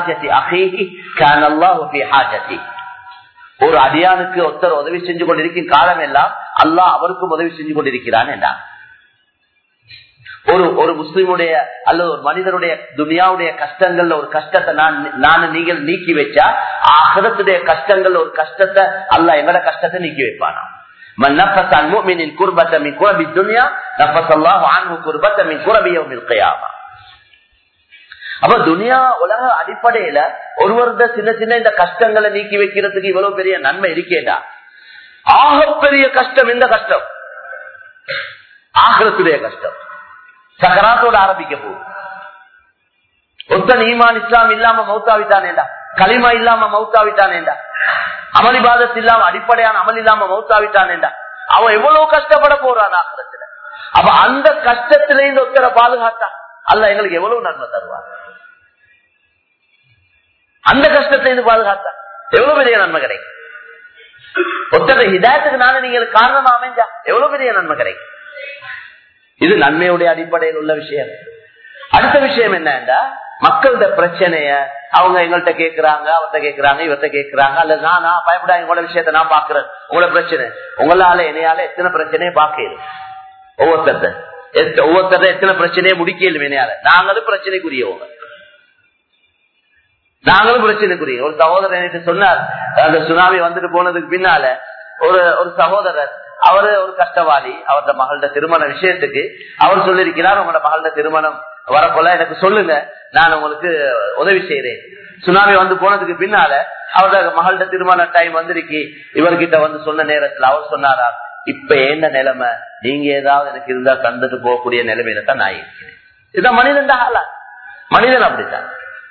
ஒரு அடியானுக்கு ஒருத்தர் உதவி செஞ்சு கொண்டிருக்கும் காலம் எல்லாம் அல்லாஹ் அவருக்கும் உதவி செஞ்சு கொண்டிருக்கிறான் என்றார் ஒரு ஒரு முஸ்லிமுடைய அல்லது ஒரு மனிதனுடைய துனியாவுடைய கஷ்டங்கள்ல ஒரு கஷ்டத்தை நான் நான் நீங்கள் நீக்கி வச்சா ஆகரத்துடைய கஷ்டங்கள்ல ஒரு கஷ்டத்தை அல்ல எங்கட கஷ்டத்தை நீக்கி வைப்பானா من نفس عن مؤمن كربة من كرب الدنيا نفس الله عنه كربة من كرب يوم القيامة அப்ப துனியா உலக அடிப்படையில ஒருவருட சின்ன சின்ன இந்த கஷ்டங்களை நீக்கி வைக்கிறதுக்கு இவ்வளவு பெரிய நன்மை இருக்கேடா ஆகப்பெரிய கஷ்டம் இந்த கஷ்டம் ஆகரத்துடைய கஷ்டம் சக்கராத்தோட ஆரம்பிக்க போகுது ஒத்தன் ஈமான் இஸ்லாம் இல்லாம மௌத்தாவிட்டானேண்டா களிமா இல்லாம மௌத்தாவிட்டானேண்டா அமளிபாதத் இல்லாம அடிப்படையான அமல் இல்லாம மௌத்தாவிட்டானேண்டா அவன் எவ்வளவு கஷ்டப்பட போறான் ஆகிரத்துல அப்ப அந்த கஷ்டத்திலே இந்த ஒத்தரை பாதுகாத்தான் அல்ல எங்களுக்கு எவ்வளவு நன்மை தருவார் அந்த கஷ்டத்தை இருந்து பாதுகாத்தான் எவ்வளவு பெரிய நன்மை கிடைக்கும் ஒத்தரை ஹிதாயத்துக்கு நானே நீங்கள் காரணமா அமைஞ்சா எவ்வளவு பெரிய நன்மை கிடைக்கும் இது நன்மையுடைய அடிப்படையில் உள்ள விஷயம் அடுத்த விஷயம் என்னன்னா மக்களோட பிரச்சனைய அவங்க எங்கள்கிட்ட கேட்கிறாங்க அவர்கிட்ட கேட்கிறாங்க இவர்கிட்ட கேட்கிறாங்க அல்லது நானா பயப்படா எங்களோட விஷயத்த நான் பாக்குறேன் உங்களோட பிரச்சனை உங்களால என்னையால எத்தனை பிரச்சனையை பார்க்கலும் ஒவ்வொருத்தர் ஒவ்வொருத்தர எத்தனை பிரச்சனையை முடிக்கலும் என்னையால நாங்களும் பிரச்சனைக்குரியவங்க நாங்களும் பிரச்சனைக்குரிய ஒரு சகோதரர் எனக்கு சொன்னார் அந்த சுனாமி வந்துட்டு போனதுக்கு பின்னால ஒரு ஒரு சகோதரர் அவரு ஒரு கஷ்டவாளி அவரோட மகளோட திருமண விஷயத்துக்கு அவர் சொல்லியிருக்கிறார் உங்களோட மகளோட திருமணம் வரப்போல எனக்கு சொல்லுங்க நான் உங்களுக்கு உதவி செய்யறேன் சுனாமி வந்து போனதுக்கு பின்னால அவரோட மகள்கிட்ட திருமண டைம் வந்திருக்கு இவர்கிட்ட வந்து சொன்ன நேரத்துல அவர் சொன்னாரா இப்ப என்ன நிலைமை நீங்க ஏதாவது எனக்கு இருந்தா தந்துட்டு போகக்கூடிய நிலைமையில தான் நான் இருக்கிறேன் இதுதான் மனிதன் ஆளா மனிதன் அப்படித்தான்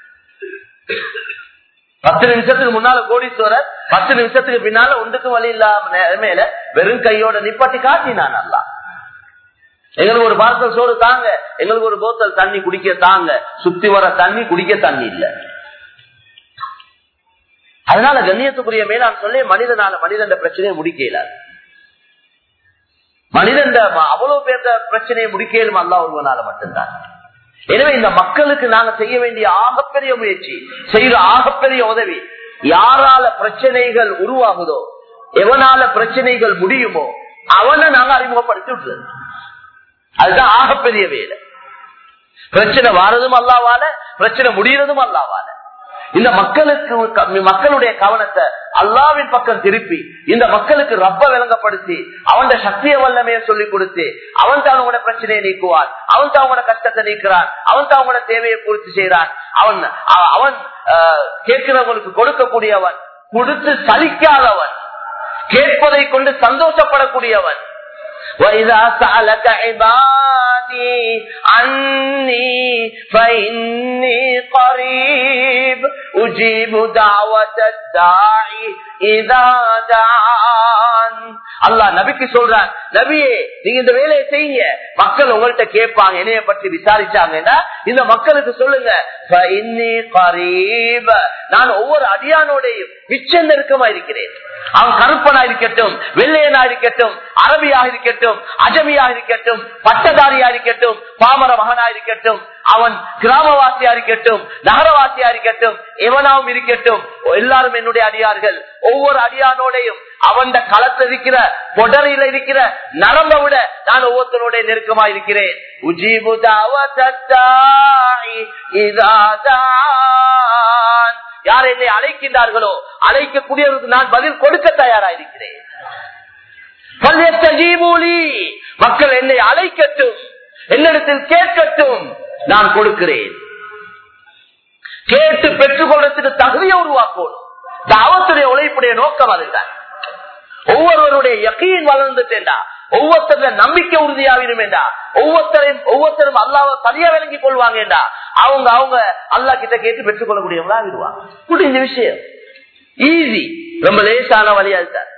பத்து நிமிஷத்துக்கு முன்னால கோடீஸ்வரர் பத்து நிமிஷத்துக்கு பின்னால ஒன்றுக்கும் வழி இல்லாம நிலைமையில வெறும் கையோட நிப்பாட்டி காட்டினான் நல்லா எங்களுக்கு ஒரு பார்சல் சோறு தாங்க எங்களுக்கு ஒரு போத்தல் தண்ணி குடிக்க தாங்க சுத்தி வர தண்ணி குடிக்க தண்ணி இல்ல அதனால கண்ணியத்துக்குரிய மேலான் சொல்லி மனிதனால மனிதன் பிரச்சனையை முடிக்க இயலாது மனிதன் அவ்வளவு பேர்த்த பிரச்சனையை முடிக்கலும் அல்லா ஒருவனால மட்டும்தான் எனவே இந்த மக்களுக்கு நாங்க செய்ய வேண்டிய ஆகப்பெரிய முயற்சி செய்யற ஆகப்பெரிய உதவி யாரால பிரச்சனைகள் உருவாகுதோ எவனால பிரச்சனைகள் முடியுமோ அவனை நாங்க அறிமுகப்படுத்தி விட்டுறது அதுதான் ஆகப்பெரிய வேலை பிரச்சனை வாரதும் அல்லாவால பிரச்சனை முடியறதும் அல்லாவால இந்த மக்களுக்கு மக்களுடைய கவனத்தை அல்லாவின் பக்கம் திருப்பி இந்த மக்களுக்கு ரப்ப விளங்கப்படுத்தி அவன் சக்திய வல்லமையை சொல்லி கொடுத்து அவன் தான் அவங்களோட பிரச்சனையை நீக்குவான் அவன் தான் அவங்களோட கஷ்டத்தை நீக்கிறான் அவன் தான் அவங்களோட தேவையை பூர்த்தி செய்யறான் அவன் அவன் கேட்கிறவங்களுக்கு கொடுக்கக்கூடியவன் கொடுத்து சலிக்காதவன் கேட்பதை கொண்டு சந்தோஷப்படக்கூடியவன் وَإِذَا سَأَلَكَ عِبَادِي عَنِّي فَإِنِّي قَرِيبٌ أُجِيبُ دَعْوَةَ الدَّاعِ إِذَا دَعَانِ அல்லாஹ் நபிக்கு சொல்றான் நபியே நீங்க இந்த வேலையை செய்யுங்க மக்கள் உங்கள்கிட்ட கேட்பாங்க என்னைய பற்றி விசாரிச்சாங்கன்னா இந்த மக்களுக்கு சொல்லுங்க நான் ஒவ்வொரு அடியானோடையும் மிச்ச நெருக்கமா இருக்கிறேன் அவன் கருப்பனா இருக்கட்டும் வெள்ளையனா இருக்கட்டும் அரபியா இருக்கட்டும் அஜமியா இருக்கட்டும் பட்டதாரியா இருக்கட்டும் பாமர மகனா இருக்கட்டும் அவன் கிராமவாசியா இருக்கட்டும் நகரவாசியா இருக்கட்டும் எவனாவும் இருக்கட்டும் எல்லாரும் என்னுடைய அடியார்கள் ஒவ்வொரு அடியானோடையும் அவன் களத்தில் இருக்கிற பொடரில் இருக்கிற நரம்ப விட நான் ஒவ்வொருத்தரோட நெருக்கமா இருக்கிறேன் உஜீபு யார் என்னை அழைக்கின்றார்களோ அழைக்கக்கூடியவருக்கு நான் பதில் கொடுக்க தயாரா இருக்கிறேன் மக்கள் என்னை அழைக்கட்டும் என்னிடத்தில் கேட்கட்டும் நான் கொடுக்கிறேன் கேட்டு பெற்றுக் கொள்றதுக்கு தகுதியை உருவாக்கணும் தாவத்துடைய உழைப்புடைய நோக்கம் அதுதான் ஒவ்வொருவருடைய யக்கீன் வளர்ந்துட்டேண்டா ஒவ்வொருத்தர நம்பிக்கை உறுதியாவிருமேண்டா ஒவ்வொருத்தரையும் ஒவ்வொருத்தரும் அல்லாவ சரியா விளங்கி கொள்வாங்கடா அவங்க அவங்க அல்லா கிட்ட கேட்டு பெற்றுக் கொள்ளக்கூடியவங்களா ஆகிடுவாங்க முடிஞ்ச விஷயம் ஈஸி ரொம்ப லேசான வழியா இருக்கார்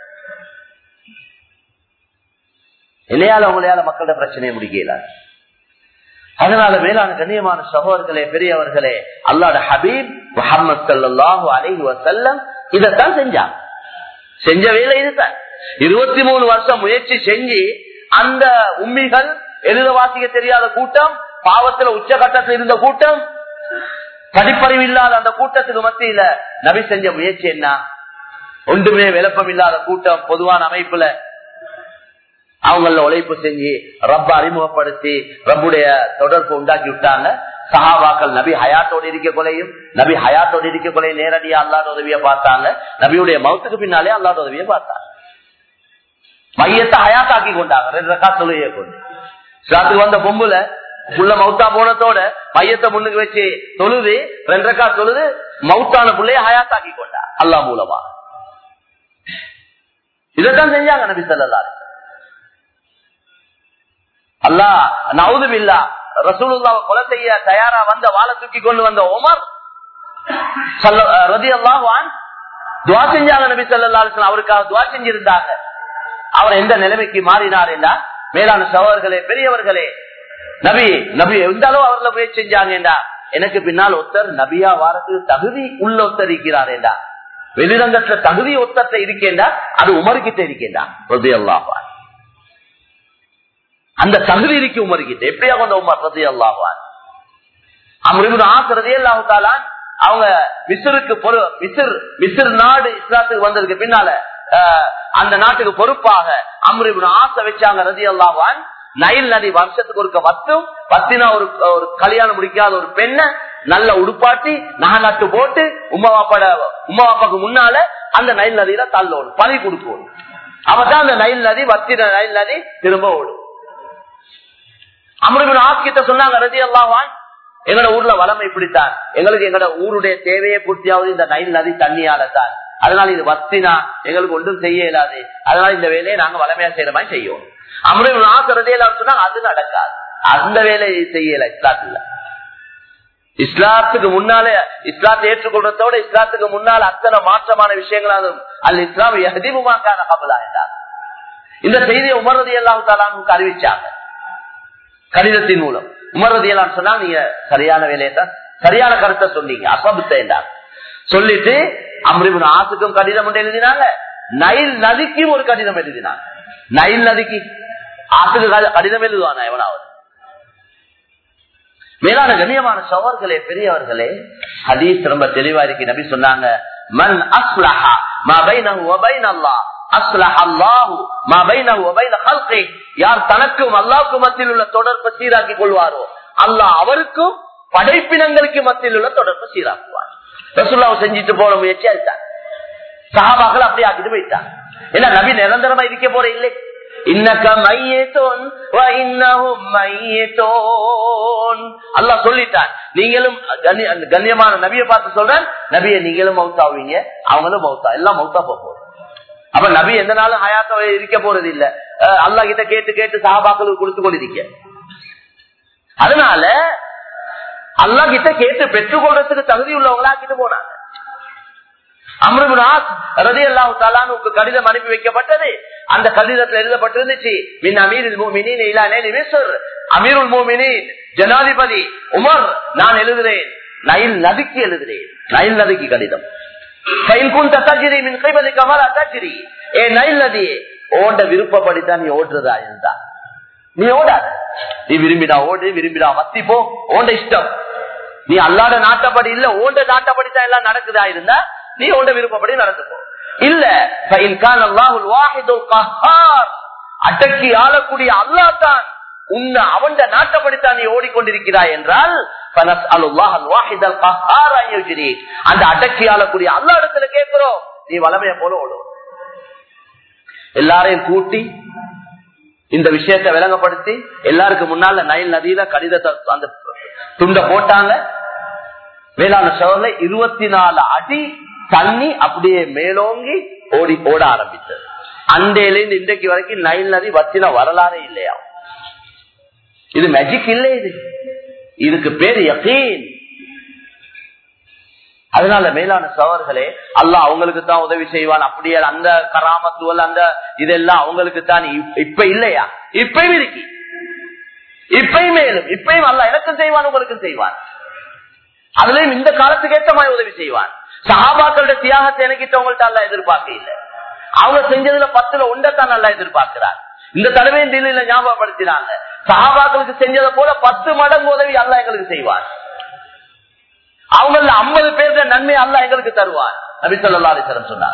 இல்லையால அவங்களையால மக்களோட பிரச்சனையை முடிக்கலாது அதனால மேலான கண்ணியமான சகோதரர்களே பெரியவர்களே அல்லாட ஹபீப் முகமது சல்லாஹு அலைஹி வசல்லம் இதைத்தான் செஞ்சாங்க செஞ்ச வேலை இதுதான் இருபத்தி மூணு வருஷம் முயற்சி செஞ்சு அந்த உண்மைகள் எழுத வாசிக்க தெரியாத கூட்டம் பாவத்துல உச்சகட்டத்தில் இருந்த கூட்டம் படிப்பறிவு இல்லாத அந்த கூட்டத்துக்கு மத்தியில நபி செஞ்ச முயற்சி என்ன ஒன்றுமே விளப்பம் இல்லாத கூட்டம் பொதுவான அமைப்புல அவங்கள உழைப்பு செஞ்சு ரப்ப அறிமுகப்படுத்தி ரப்புடைய தொடர்பு உண்டாக்கி விட்டாங்க சஹாபாக்கள் நபி ஹயாத்தோடு இருக்க கொலையும் நபி ஹயாத்தோடு இருக்க கொலையும் நேரடியா அல்லாத உதவிய பார்த்தாங்க நபியுடைய மௌத்துக்கு பின்னாலே அல்லாத உதவிய பார்த்தாங்க மையத்தை ஹயாத்தாக்கி கொண்டாங்க ரெண்டு ரக்கா தொழுகையை கொண்டு சிலாத்துக்கு வந்த பொம்புல புள்ள மவுத்தா போனத்தோட மையத்தை முன்னுக்கு வச்சு தொழுது ரெண்டு ரக்கா தொழுது மவுத்தான புள்ளைய ஹயாத்தாக்கி கொண்டா அல்லா மூலமா இதைத்தான் செஞ்சாங்க நபி சொல்லலாரு அல்லா நவுதுபில்லா ரசூலுல்லாவை கொலை செய்ய தயாரா வந்த வாழை தூக்கி கொண்டு வந்த உமர் ரதி அல்லாஹான் துவா செஞ்சாங்க நபி சொல்லா அவருக்காக துவா செஞ்சிருந்தாங்க அவர் எந்த நிலைமைக்கு மாறினார் என்றா மேலான சகோதரர்களே பெரியவர்களே நபி நபி எந்த அளவு அவர்ல முயற்சி செஞ்சாங்கடா எனக்கு பின்னால் ஒருத்தர் நபியா வாரத்துக்கு தகுதி உள்ள ஒருத்தர் இருக்கிறார் என்றா வெளிரங்கத்துல தகுதி ஒத்தத்தை இருக்கேண்டா அது உமர்கிட்ட இருக்கேண்டா ரதி அல்லாஹான் அந்த தகுதி இருக்கு உமர்கிட்ட எப்படியா கொண்ட உமர் ரதி அல்லாஹான் அமருபின் ஆசிரதே அல்லாஹாலான் அவங்க மிஸ்ருக்கு பொறு மிசிர் மிசிர் நாடு இஸ்லாத்துக்கு வந்ததுக்கு பின்னால அந்த நாட்டுக்கு பொறுப்பாக அம்ரிபின் ஆசை வச்சாங்க ரதி அல்லாஹான் நைல் நதி வருஷத்துக்கு ஒருக்க வத்தும் வத்தினா ஒரு ஒரு கல்யாணம் முடிக்காத ஒரு பெண்ணை நல்ல உடுப்பாட்டி நகநாட்டு போட்டு உமா வாப்பாட உமா வாப்பாக்கு முன்னால அந்த நைல் நதியில தள்ள ஓடும் பழி கொடுக்கும் அவதான் அந்த நைல் நதி வத்தின நைல் நதி திரும்ப ஓடும் அமருபின் ஆஸ்கிட்ட சொன்னாங்க ரதி அல்லாவான் எங்கட ஊர்ல வளம் இப்படித்தான் எங்களுக்கு எங்கட ஊருடைய தேவையை பூர்த்தியாவது இந்த நைல் நதி தண்ணியால தான் அதனால இது வத்தினா எங்களுக்கு ஒன்றும் செய்ய இயலாது அதனால இந்த வேலையை நாங்க வளமையா செய்யற மாதிரி செய்வோம் அமரம் ஆக்கிறதே சொன்னா அது நடக்காது அந்த வேலையை செய்யல இஸ்லாத்துல இஸ்லாத்துக்கு முன்னால இஸ்லாத்தை ஏற்றுக்கொள்றதோட இஸ்லாத்துக்கு முன்னால் அத்தனை மாற்றமான விஷயங்களாலும் அல்ல இஸ்லாம் எதிமுமாக்கான கபலா என்றார் இந்த செய்தியை உமரதி எல்லாம் தலாமுக்கு அறிவிச்சாங்க கடிதத்தின் மூலம் உமரதி எல்லாம் சொன்னா நீங்க சரியான வேலையை தான் சரியான கருத்தை சொன்னீங்க அசபத்தை என்றார் சொல்லிட்டு அம்ரிபுன் ஆசுக்கும் கடிதம் ஒன்று எழுதினாங்க நைல் நதிக்கும் ஒரு கடிதம் எழுதினாங்க நைல் நதிக்கு ஆசுக்கு கடிதம் எழுதுவானா எவனாவது மேலான கண்ணியமான சவர்களே பெரியவர்களே ஹதீஸ் ரொம்ப தெளிவா இருக்கு நபி சொன்னாங்க மன் அஸ்லஹா மா பைனஹு வ பைன அல்லாஹ் அஸ்லஹ அல்லாஹு மா பைனஹு வ பைன ஹல்கி யார் தனக்கும் அல்லாஹ்வுக்கும் மத்தியில் உள்ள தொடர்பை சீராக்கி கொள்வாரோ அல்லாஹ் அவருக்கும் படைப்பினங்களுக்கு மத்தியில் உள்ள தொடர்பை சீராக்குவார் ரசூல்லாவை செஞ்சுட்டு போற முயற்சி அதுதான் சஹாபாக்கள் அப்படி ஆக்கிட்டு போயிட்டாங்க ஏன்னா நபி நிரந்தரமா இருக்க போற இல்லை அல்லா சொல்லிட்டான் நீங்களும் கண்ணியமான நபியை பார்த்து சொல்றேன் நபியை நீங்களும் மவுத்தாவீங்க அவங்களும் மவுத்தா எல்லாம் மவுத்தா போக அப்ப நபி எந்த நாளும் ஹயாத்த இருக்க போறது இல்ல அல்லா கிட்ட கேட்டு கேட்டு சஹாபாக்களுக்கு கொடுத்து கொண்டிருக்க அதனால அல்லா கிட்ட கேட்டு பெற்றுக்கொள்றதுக்கு தகுதி உள்ளவங்களா கிட்ட போனாங்க அம்ருபுனாஸ் ரதி அல்லாஹு தாலானுக்கு கடிதம் அனுப்பி வைக்கப்பட்டது அந்த கடிதத்தில் எழுதப்பட்டிருந்துச்சு மின் அமீரில் மூமினின் இலா நேலி மிஸ்ர் அமீருல் மூமினின் ஜனாதிபதி உமர் நான் எழுதுறேன் நைல் நதிக்கு எழுதுறேன் நைல் நதிக்கு கடிதம் ஏ நைல் நதியே ஓட விருப்பப்படித்தான் நீ ஓடுறதா இருந்தா நீ ஓடாத நீ விரும்பினா ஓடு விரும்பினா வத்தி போ ஓண்ட இஷ்டம் நீ அல்லாத நாட்டப்படி இல்ல ஓண்ட நாட்டப்படித்தான் எல்லாம் நடக்குதா இருந்தா நீ உண்ட விருப்பப்படி நடந்துக்கோ இல்ல அடக்கி ஆளக்கூடிய அல்லா தான் உன்னை அவன் நாட்டப்படித்தான் நீ ஓடிக்கொண்டிருக்கிறாய் என்றால் அந்த அடக்கி ஆளக்கூடிய அல்லா இடத்துல கேட்கிறோம் நீ வளமைய போல ஓடும் எல்லாரையும் கூட்டி இந்த விஷயத்தை விளங்கப்படுத்தி எல்லாருக்கும் முன்னால நைல் நதியில கடிதத்தை அந்த துண்ட போட்டாங்க வேளாண் சோழ இருபத்தி நாலு அடி தண்ணி அப்படியே மேலோங்கி ஓடி ஓட ஆரம்பித்தது அண்டையிலிருந்து இன்றைக்கு வரைக்கும் நைல் நதி வத்தின வரலாறே இல்லையா இது மேஜிக் இல்லை இது இதுக்கு பேர் யகீன் அதனால மேலான சவர்களே அல்லாஹ் அவங்களுக்கு தான் உதவி செய்வான் அப்படியே அந்த கராமத்துவல் அந்த இதெல்லாம் அவங்களுக்கு தான் இப்ப இல்லையா இப்பயும் இருக்கு இப்பயும் மேலும் இப்பயும் அல்ல எனக்கும் செய்வான் உங்களுக்கும் செய்வான் அதுலயும் இந்த காலத்துக்கு ஏற்ற மாதிரி உதவி செய்வான் சஹாபாக்களோட தியாகத்தை எனக்கிட்டவங்கள்ட்ட அல்ல எதிர்பார்க்க இல்லை அவங்க செஞ்சதுல பத்துல ஒன்றத்தான் நல்லா எதிர்பார்க்கிறார் இந்த தடவையும் தில்லியில ஞாபகப்படுத்தினாங்க சஹாபாக்களுக்கு செஞ்சதை போல பத்து மடங்கு உதவி அல்ல எங்களுக்கு செய்வார் அவங்கள ஐம்பது பேருக்கு நன்மை அல்ல எங்களுக்கு தருவார் நபி சொல்லா அலிசலம் சொன்னார்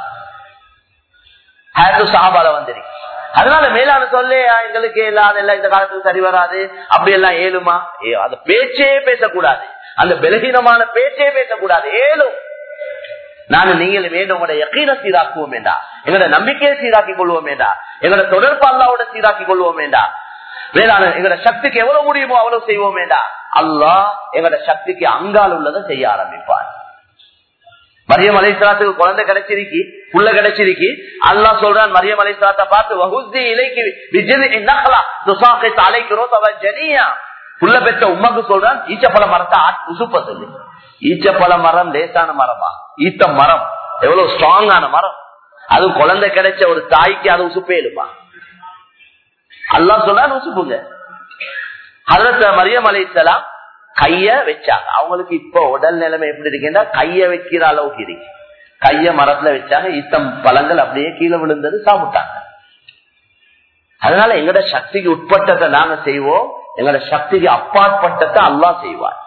சஹாபால வந்திருக்கு அதனால மேலான சொல்லே எங்களுக்கு இல்லாத எல்லாம் இந்த காலத்துக்கு சரி வராது அப்படி எல்லாம் ஏழுமா அந்த பேச்சே பேசக்கூடாது அந்த பலகீனமான பேச்சே பேசக்கூடாது ஏழும் நாங்க நீங்கள் வேண்டும் உங்களோட யக்கீன சீராக்குவோம் வேண்டா எங்களோட நம்பிக்கையை சீராக்கி கொள்வோம் வேண்டா எங்களோட தொடர்பு அல்லாவோட சீராக்கி கொள்வோம் வேண்டா வேளாண் எங்களோட சக்திக்கு எவ்வளவு முடியுமோ அவ்வளவு செய்வோம் வேண்டா அல்லாஹ் எங்களோட சக்திக்கு அங்கால் உள்ளதை செய்ய ஆரம்பிப்பார் மரியம் அலைசாத்துக்கு குழந்தை கிடைச்சிருக்கி புள்ள கிடைச்சிருக்கி அல்லா சொல்றான் மரியம் அலைசாத்தை பார்த்து வகுதி இலைக்கு விஜய் தலைக்கிறோம் ஜனியா புள்ள பெற்ற உமக்கு சொல்றான் ஈச்சப்பழ மரத்தை உசுப்ப சொல்லு ஈச்சப்பழ மரம் லேசான மரமா ஈத்த மரம் எவ்வளவு ஸ்ட்ராங்கான மரம் அது குழந்தை கிடைச்ச ஒரு தாய்க்கு அது உசுப்பேலுமா அல்லா சொல்ல உசுப்புங்க அதுல மரியம் அலைசலாம் கைய வச்சாங்க அவங்களுக்கு இப்ப உடல் நிலைமை எப்படி இருக்குன்னா கைய வைக்கிற அளவுக்கு இருக்கு கைய மரத்துல வச்சாங்க ஈத்தம் பழங்கள் அப்படியே கீழே விழுந்தது சாப்பிட்டாங்க அதனால எங்கட சக்திக்கு உட்பட்டதை நாங்க செய்வோம் எங்களோட சக்திக்கு அப்பாற்பட்டத்தை அல்லா செய்வார்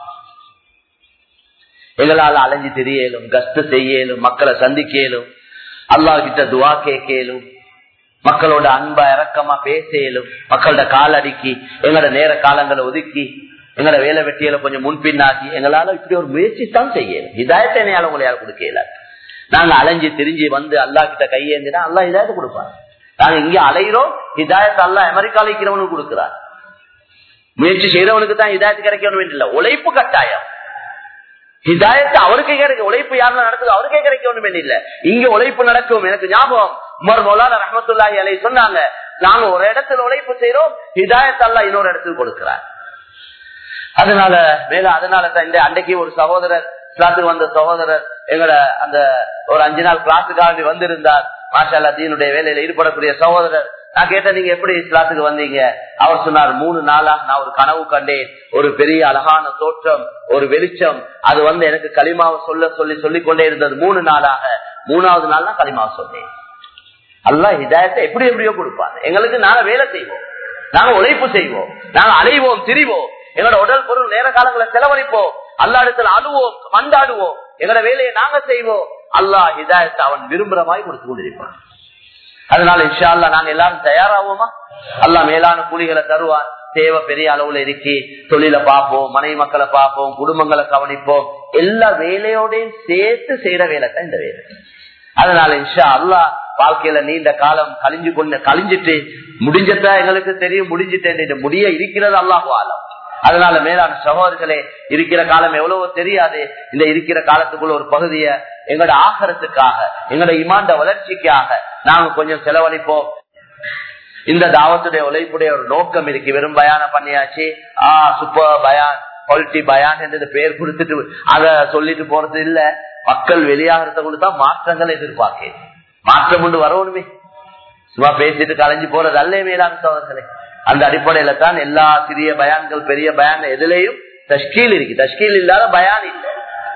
எங்களால அலைஞ்சு தெரியலும் கஷ்ட செய்யலும் மக்களை சந்திக்கலும் அல்லா கிட்ட துவா கேட்கலும் மக்களோட அன்பா இறக்கமா பேசலும் மக்களோட கால் அடுக்கி எங்களோட நேர காலங்களை ஒதுக்கி எங்களோட வேலை வெட்டியில கொஞ்சம் முன்பின்னாக்கி எங்களால இப்படி ஒரு முயற்சி தான் செய்யணும் இதாயத்தை என்னால உங்களை யாரும் கொடுக்கல நாங்க அலைஞ்சு திரிஞ்சு வந்து அல்லா கிட்ட கையேந்தினா அல்லா இதாயத்தை கொடுப்பாங்க நாங்க இங்க அலைகிறோம் இதாயத்தை அல்லா அமெரிக்கால இருக்கிறவனுக்கு கொடுக்கிறார் முயற்சி செய்தவனுக்கு தான் ஹிதாயத்து கிடைக்கணும் இல்ல உழைப்பு கட்டாயம் ஹிதாயத்து அவருக்கே கிடைக்கும் உழைப்பு யாரும் நடக்குது அவருக்கே கிடைக்கணும் இல்ல இங்க உழைப்பு நடக்கும் எனக்கு ஞாபகம் உமர் மௌலான ரஹமத்துல்லாஹி அலை சொன்னாங்க நாங்க ஒரு இடத்துல உழைப்பு செய்யறோம் ஹிதாயத் அல்ல இன்னொரு இடத்துக்கு கொடுக்கிறார் அதனால மேல அதனால தான் இந்த அன்றைக்கு ஒரு சகோதரர் கிளாஸுக்கு வந்த சகோதரர் எங்களோட அந்த ஒரு அஞ்சு நாள் கிளாஸுக்காக வந்திருந்தார் மாஷால்லா தீனுடைய வேலையில ஈடுபடக்கூடிய சகோதரர் நான் கேட்டேன் நீங்க எப்படி இஸ்லாத்துக்கு வந்தீங்க அவர் சொன்னார் மூணு நாளா நான் ஒரு கனவு கண்டேன் ஒரு பெரிய அழகான தோற்றம் ஒரு வெளிச்சம் அது வந்து எனக்கு களிமாவை சொல்ல சொல்லி சொல்லிக் கொண்டே இருந்தது மூணு நாளாக மூணாவது நாள் தான் களிமாவை சொன்னேன் அல்லா ஹிதாயத்தை எப்படி எப்படியோ கொடுப்பாங்க எங்களுக்கு நாங்க வேலை செய்வோம் நாங்க உழைப்பு செய்வோம் நாங்க அலைவோம் திரிவோம் எங்களோட உடல் பொருள் நேர காலங்களை செலவழிப்போம் அல்லா இடத்துல அழுவோம் மந்தாடுவோம் எங்களோட வேலையை நாங்க செய்வோம் அல்லாஹ் ஹிதாயத்தை அவன் விரும்புற மாதிரி கொடுத்து கொண்டிருப்பான் அதனால இன்ஷா அல்லா நாங்க எல்லாரும் தயாராகுவோமா அல்லா மேலான கூலிகளை தருவான் தேவை பெரிய அளவுல இருக்கி தொழில பார்ப்போம் மனைவி மக்களை பார்ப்போம் குடும்பங்களை கவனிப்போம் எல்லா வேலையோடையும் சேர்த்து செய்யற வேலை தான் இந்த வேலை அதனால இன்ஷா அல்லா வாழ்க்கையில நீண்ட காலம் கழிஞ்சு கொண்டு கழிஞ்சிட்டு முடிஞ்சதா எங்களுக்கு தெரியும் முடிஞ்சிட்டேன் முடிய இருக்கிறது அல்லாஹ் ஆலம் அதனால மேலான சகோதரர்களே இருக்கிற காலம் எவ்வளவோ தெரியாது இந்த இருக்கிற காலத்துக்குள்ள ஒரு பகுதிய எங்களோட ஆகரத்துக்காக எங்களோட இமாண்ட வளர்ச்சிக்காக நாங்க கொஞ்சம் செலவழிப்போம் இந்த தாவத்துடைய உழைப்புடைய ஒரு நோக்கம் இருக்கு வெறும் பயான பண்ணியாச்சு ஆ சூப்பர் பயான் குவாலிட்டி பயான் என்று பேர் கொடுத்துட்டு அத சொல்லிட்டு போறது இல்ல மக்கள் வெளியாகிறத கொடுத்தா மாற்றங்கள் எதிர்பார்க்க மாற்றம் கொண்டு வரணுமே சும்மா பேசிட்டு கலைஞ்சு போறது அல்லே மேலான சோதர்களே அந்த அடிப்படையில தான் எல்லா சிறிய பயான்கள் பெரிய பயான் எதுலையும் தஷ்கீல் இருக்கு தஷ்கீல் இல்லாத பயான் இல்லை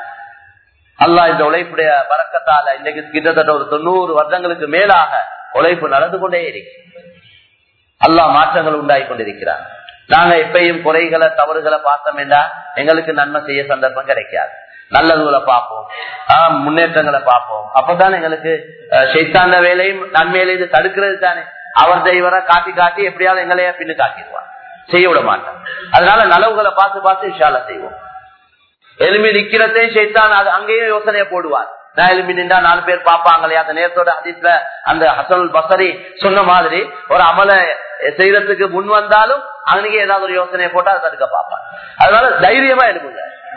அல்லா இந்த உழைப்புடைய பறக்கத்தால இன்னைக்கு கிட்டத்தட்ட ஒரு தொண்ணூறு வருடங்களுக்கு மேலாக உழைப்பு நடந்து கொண்டே இருக்கு அல்லா மாற்றங்கள் உண்டாகி கொண்டிருக்கிறார் நாங்க எப்பயும் குறைகளை தவறுகளை பார்த்தோம் என்றா எங்களுக்கு நன்மை செய்ய சந்தர்ப்பம் கிடைக்காது நல்லதுகளை பார்ப்போம் ஆஹ் முன்னேற்றங்களை பார்ப்போம் அப்பதான் எங்களுக்கு செய்தாந்த வேலையும் நன்மையில தடுக்கிறது தானே அவர் தெய்வரை காட்டி காட்டி எப்படியாவது எங்களைய பின்னு காட்டிடுவார் செய்ய விட மாட்டோம் அதனால நலவுகளை பார்த்து பார்த்து விஷால செய்வோம் எலும்பி நிக்கிறதையும் செய்தான் அது அங்கேயும் யோசனையை போடுவார் நான் எலும்பி நின்றா நாலு பேர் பார்ப்பாங்களே அந்த நேரத்தோட அதித்துல அந்த ஹசல் பசரி சொன்ன மாதிரி ஒரு அமலை செய்யறதுக்கு முன் வந்தாலும் அன்னைக்கு ஏதாவது ஒரு யோசனையை போட்டா அதை தடுக்க பார்ப்பாங்க அதனால தைரியமா எழுப்புங்க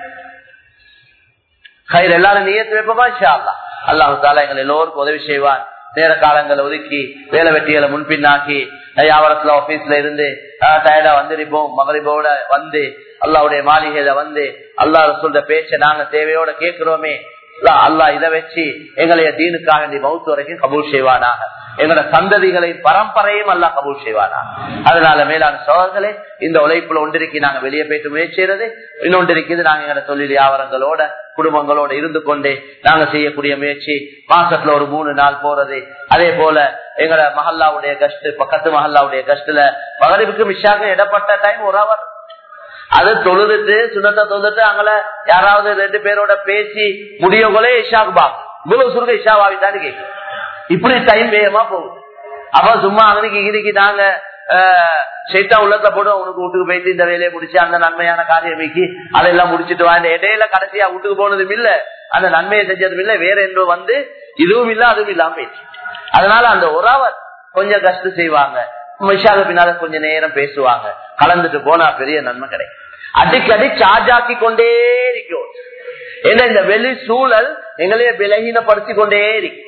கயிறு எல்லாரும் நீயத்து வைப்போமா ஷா அல்லா அல்லாஹு தாலா எங்களை எல்லோருக்கும் உதவி செய்வான் நேர காலங்களை ஒதுக்கி வேலை வெட்டிகளை முன்பின்னாக்கி வியாபாரத்துல ஆபீஸ்ல இருந்து டயர்டா வந்துருப்போம் மகரிபோட வந்து அல்லாவுடைய மாளிகையில வந்து அல்லா சொல்ற பேச்ச நாங்க தேவையோட கேட்கிறோமே அல்லா இதை வச்சு எங்களைய தீனுக்காக வேண்டிய மவுத்து வரைக்கும் கபூல் செய்வானாக எங்களோட சந்ததிகளை பரம்பரையும் அல்லா கபூல் செய்வானா அதனால மேலான சோழர்களே இந்த உழைப்புல ஒன்றிருக்கு நாங்க வெளியே போயிட்டு முயற்சி செய்யறது இன்னொன்று இருக்குது நாங்க எங்களோட தொழில் வியாபாரங்களோட குடும்பங்களோட இருந்து கொண்டே நாங்க செய்யக்கூடிய முயற்சி மாசத்துல ஒரு மூணு நாள் போறது அதே போல எங்களோட மஹல்லாவுடைய கஷ்டு பக்கத்து மஹல்லாவுடைய கஷ்டுல மகரிவுக்கு மிஷாக இடப்பட்ட டைம் ஒரு அவர் அது தொழுதுட்டு சுனத்தை தொழுதுட்டு அங்கள யாராவது ரெண்டு பேரோட பேசி முடியவங்களே இஷாக்கு பாக்கும் இவ்வளவு சுருக்க இஷாவாவித்தான்னு கேட்கும் இப்படி டைம் வேகமா போகுது அப்ப சும்மா அன்னைக்கு இன்னைக்கு நாங்க சைத்தா உள்ளத்துல போட்டு உனக்கு வீட்டுக்கு போயிட்டு இந்த வேலையை முடிச்சு அந்த நன்மையான காரியமைக்கு அதெல்லாம் முடிச்சுட்டு வாங்க இடையில கடைசியா வீட்டுக்கு போனதும் இல்ல அந்த நன்மையை செஞ்சதும் இல்ல வேற என்று வந்து இதுவும் இல்ல அதுவும் இல்லாம போயிடுச்சு அதனால அந்த உறவர் கொஞ்சம் கஷ்டம் செய்வாங்க மிஷாக பின்னால கொஞ்ச நேரம் பேசுவாங்க கலந்துட்டு போனா பெரிய நன்மை கிடைக்கும் அடிக்கடி சார்ஜ் ஆக்கி கொண்டே இருக்கும் ஏன்னா இந்த வெளி சூழல் எங்களையே விலகீனப்படுத்தி கொண்டே இருக்கு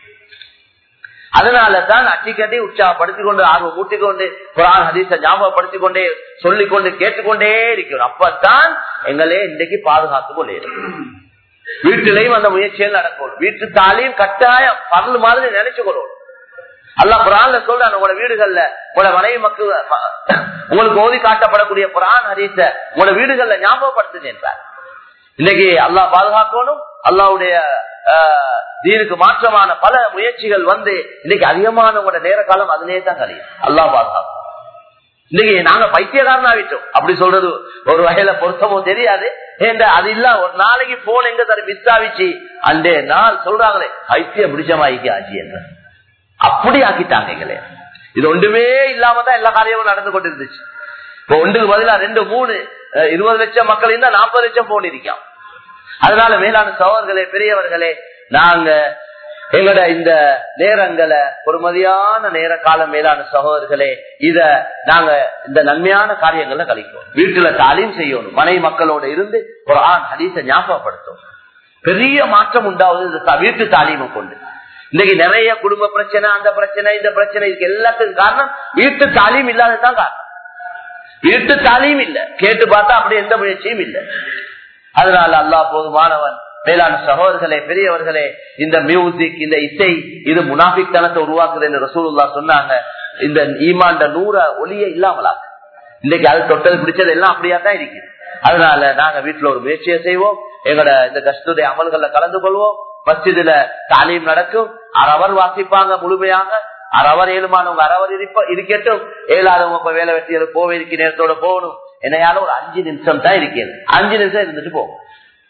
அதனால தான் அடிக்கடி உற்சாகப்படுத்திக் கொண்டு ஆர்வம் ஊட்டிக் கொண்டு குரான் ஹதீச ஞாபகப்படுத்திக் கொண்டே சொல்லிக் கொண்டு கேட்டுக்கொண்டே இருக்கிறோம் அப்பதான் எங்களே இன்றைக்கு பாதுகாத்துக் கொண்டே இருக்கும் வீட்டிலையும் அந்த முயற்சிகள் நடக்கும் வீட்டு தாலியும் கட்டாயம் பரல் மாதிரி நினைச்சு கொள்ளும் அல்ல குரான்ல சொல்றான் உங்களோட வீடுகள்ல உங்களோட மனைவி மக்கள் உங்களுக்கு ஓதி காட்டப்படக்கூடிய குரான் ஹதீச உங்களோட வீடுகள்ல ஞாபகப்படுத்துங்க என்றார் இன்னைக்கு அல்லா பாதுகாக்கணும் அல்லாவுடைய தீனுக்கு மாற்றமான பல முயற்சிகள் வந்து இன்னைக்கு அதிகமான உங்களோட நேர காலம் அதிலே தான் கழியும் அல்லா பாதுகாக்கும் இன்னைக்கு நாங்க பைத்தியக்காரனா விட்டோம் அப்படி சொல்றது ஒரு வகையில பொருத்தமோ தெரியாது ஏண்ட அது இல்ல ஒரு நாளைக்கு போன் எங்க தர மிஸ் ஆவிச்சு அண்டே நாள் சொல்றாங்களே பைத்தியம் பிடிச்சமாயிக்கு ஆச்சு என்ற அப்படி ஆக்கிட்டாங்க எங்களே இது ஒன்றுமே இல்லாம தான் எல்லா காரியமும் நடந்து கொண்டு இருந்துச்சு இப்போ ஒன்றுக்கு பதிலா ரெண்டு மூணு இருபது லட்சம் மக்கள் இருந்தா நாற்பது லட்சம் போன் இருக்கான் அதனால மேலான சோழர்களே பெரியவர்களே நாங்க எங்களோட இந்த நேரங்களை பொறுமதியான நேர காலம் மேலான சகோதரர்களே இத நாங்க இந்த நன்மையான காரியங்களை கழிப்போம் வீட்டுல தாலீம் செய்யணும் மனைவி மக்களோட இருந்து ஒரு ஆண் ஹதீச ஞாபகப்படுத்தும் பெரிய மாற்றம் உண்டாவது இந்த த- வீட்டு தாலீமை கொண்டு இன்னைக்கு நிறைய குடும்ப பிரச்சனை அந்த பிரச்சனை இந்த பிரச்சனை இதுக்கு எல்லாத்துக்கும் காரணம் வீட்டு தாலீம் இல்லாததுதான் காரணம் வீட்டு தாலீம் இல்ல கேட்டு பார்த்தா அப்படி எந்த முயற்சியும் இல்ல அதனால அல்லாஹ் போதுமானவன் மேலான சகோதரர்களே பெரியவர்களே இந்த மியூசிக் இந்த இசை இது முனாபிக் தனத்தை உருவாக்குது என்று ரசூலுல்லா சொன்னாங்க இந்த ஈமாண்ட நூற ஒளிய இல்லாமலாக்கு இன்னைக்கு அது தொட்டது பிடிச்சது எல்லாம் அப்படியா தான் இருக்குது அதனால நாங்க வீட்டுல ஒரு முயற்சியை செய்வோம் எங்களோட இந்த கஷ்டத்துடைய அமல்கள்ல கலந்து கொள்வோம் மஸ்ஜிதுல தாலீம் நடக்கும் அரவர் வாசிப்பாங்க முழுமையாக அரவர் ஏழுமானவங்க அரவர் இருப்ப இருக்கட்டும் ஏழாதவங்க இப்ப வேலை வெட்டி போவே இருக்க நேரத்தோட போகணும் என்னையால ஒரு அஞ்சு நிமிஷம் தான் இருக்கேன் அஞ்சு நிமிஷம் இருந்துட்டு போகும்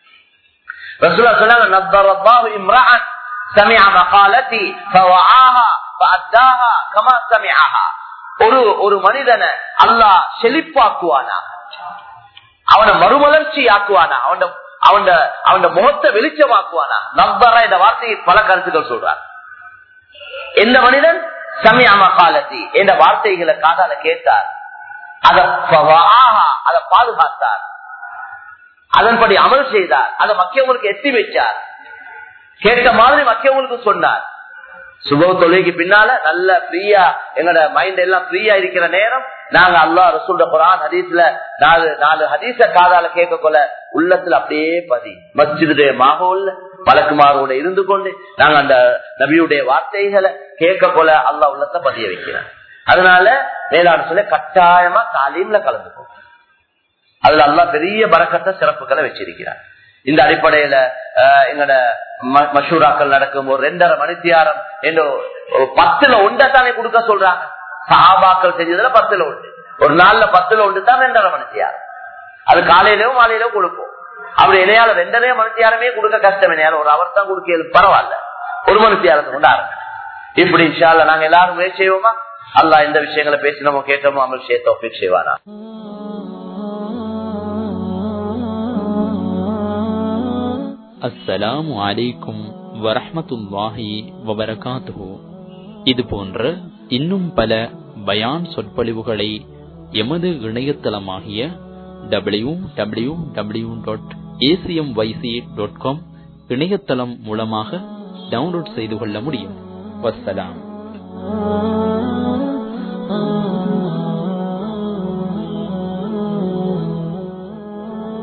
ரசூலா சொன்னாங்க நத்தரல்லாஹு இம்ரஅன் சமிஅ மகாலதி ஃபவஆஹா ஃபஅத்தாஹா கமா சமிஅஹா ஒரு ஒரு மனிதனை அல்லாஹ் செழிப்பாக்குவானா அவனை மறுமலர்ச்சி ஆக்குவானா அவன் அவன் அவன் முகத்தை வெளிச்சமாக்குவானா நம்பரா இந்த வார்த்தையை பல கருத்துக்கள் சொல்றார் எந்த மனிதன் சமய மகாலத்தி என்ற வார்த்தைகளை காதால கேட்டார் அதை அதை பாதுகாத்தார் அதன்படி அமல் செய்தார் அதை மக்கியவங்களுக்கு எட்டி வச்சார் கேட்ட மாதிரி மக்கியவங்களுக்கு சொன்னார் சுப தொழுகைக்கு பின்னால நல்ல ஃப்ரீயா எங்களோட மைண்ட் எல்லாம் ஃப்ரீயா இருக்கிற நேரம் நாங்க அல்லா ரசூல்ட குரான் ஹதீஸ்ல நாலு நாலு ஹதீஸ காதால கேட்க கொள்ள உள்ளத்துல அப்படியே பதி மஸ்ஜிதுடைய மாகோல்ல பழக்குமாரோட இருந்து கொண்டு நாங்க அந்த நபியுடைய வார்த்தைகளை கேட்க கொள்ள அல்லா உள்ளத்தை பதிய வைக்கிறேன் அதனால மேலான சொல்ல கட்டாயமா தாலீம்ல கலந்துக்கும் அதுல அல்லா பெரிய பறக்கத்தை சிறப்புகளை வச்சிருக்கிறார் இந்த அடிப்படையில எங்கட மஷூராக்கள் நடக்கும் ஒரு ரெண்டரை மணித்தியாரம் என்ன பத்துல ஒன்றை தானே கொடுக்க சொல்றாங்க சாபாக்கள் செஞ்சதுல பத்துல ஒன்று ஒரு நாள்ல பத்துல ஒன்று தான் ரெண்டரை மணித்தியாரம் அது காலையிலயோ மாலையிலோ கொடுப்போம் அப்படி இணையால ரெண்டரை மணித்தியாரமே கொடுக்க கஷ்டம் இணையால ஒரு அவர் தான் கொடுக்க பரவாயில்ல ஒரு மணித்தியாரத்தை கொண்டு ஆரம்பி இப்படி இன்ஷால்ல நாங்க எல்லாரும் முயற்சி செய்வோமா அல்லா இந்த விஷயங்களை பேசினோமோ கேட்டோமோ அமல் செய்ய செய்வானா அஸ்ஸலாமு அலைக்கும் வரஹமத்துல்லாஹி வபரகாத்துஹு இது போன்ற இன்னும் பல பயான் சொற்பொழிவுகளை எமது இணையதளமாகிய W W W dot ACM YC dot com இணையதளம் மூலமாக டவுன்லோட் செய்து கொள்ள முடியும் வசலாம்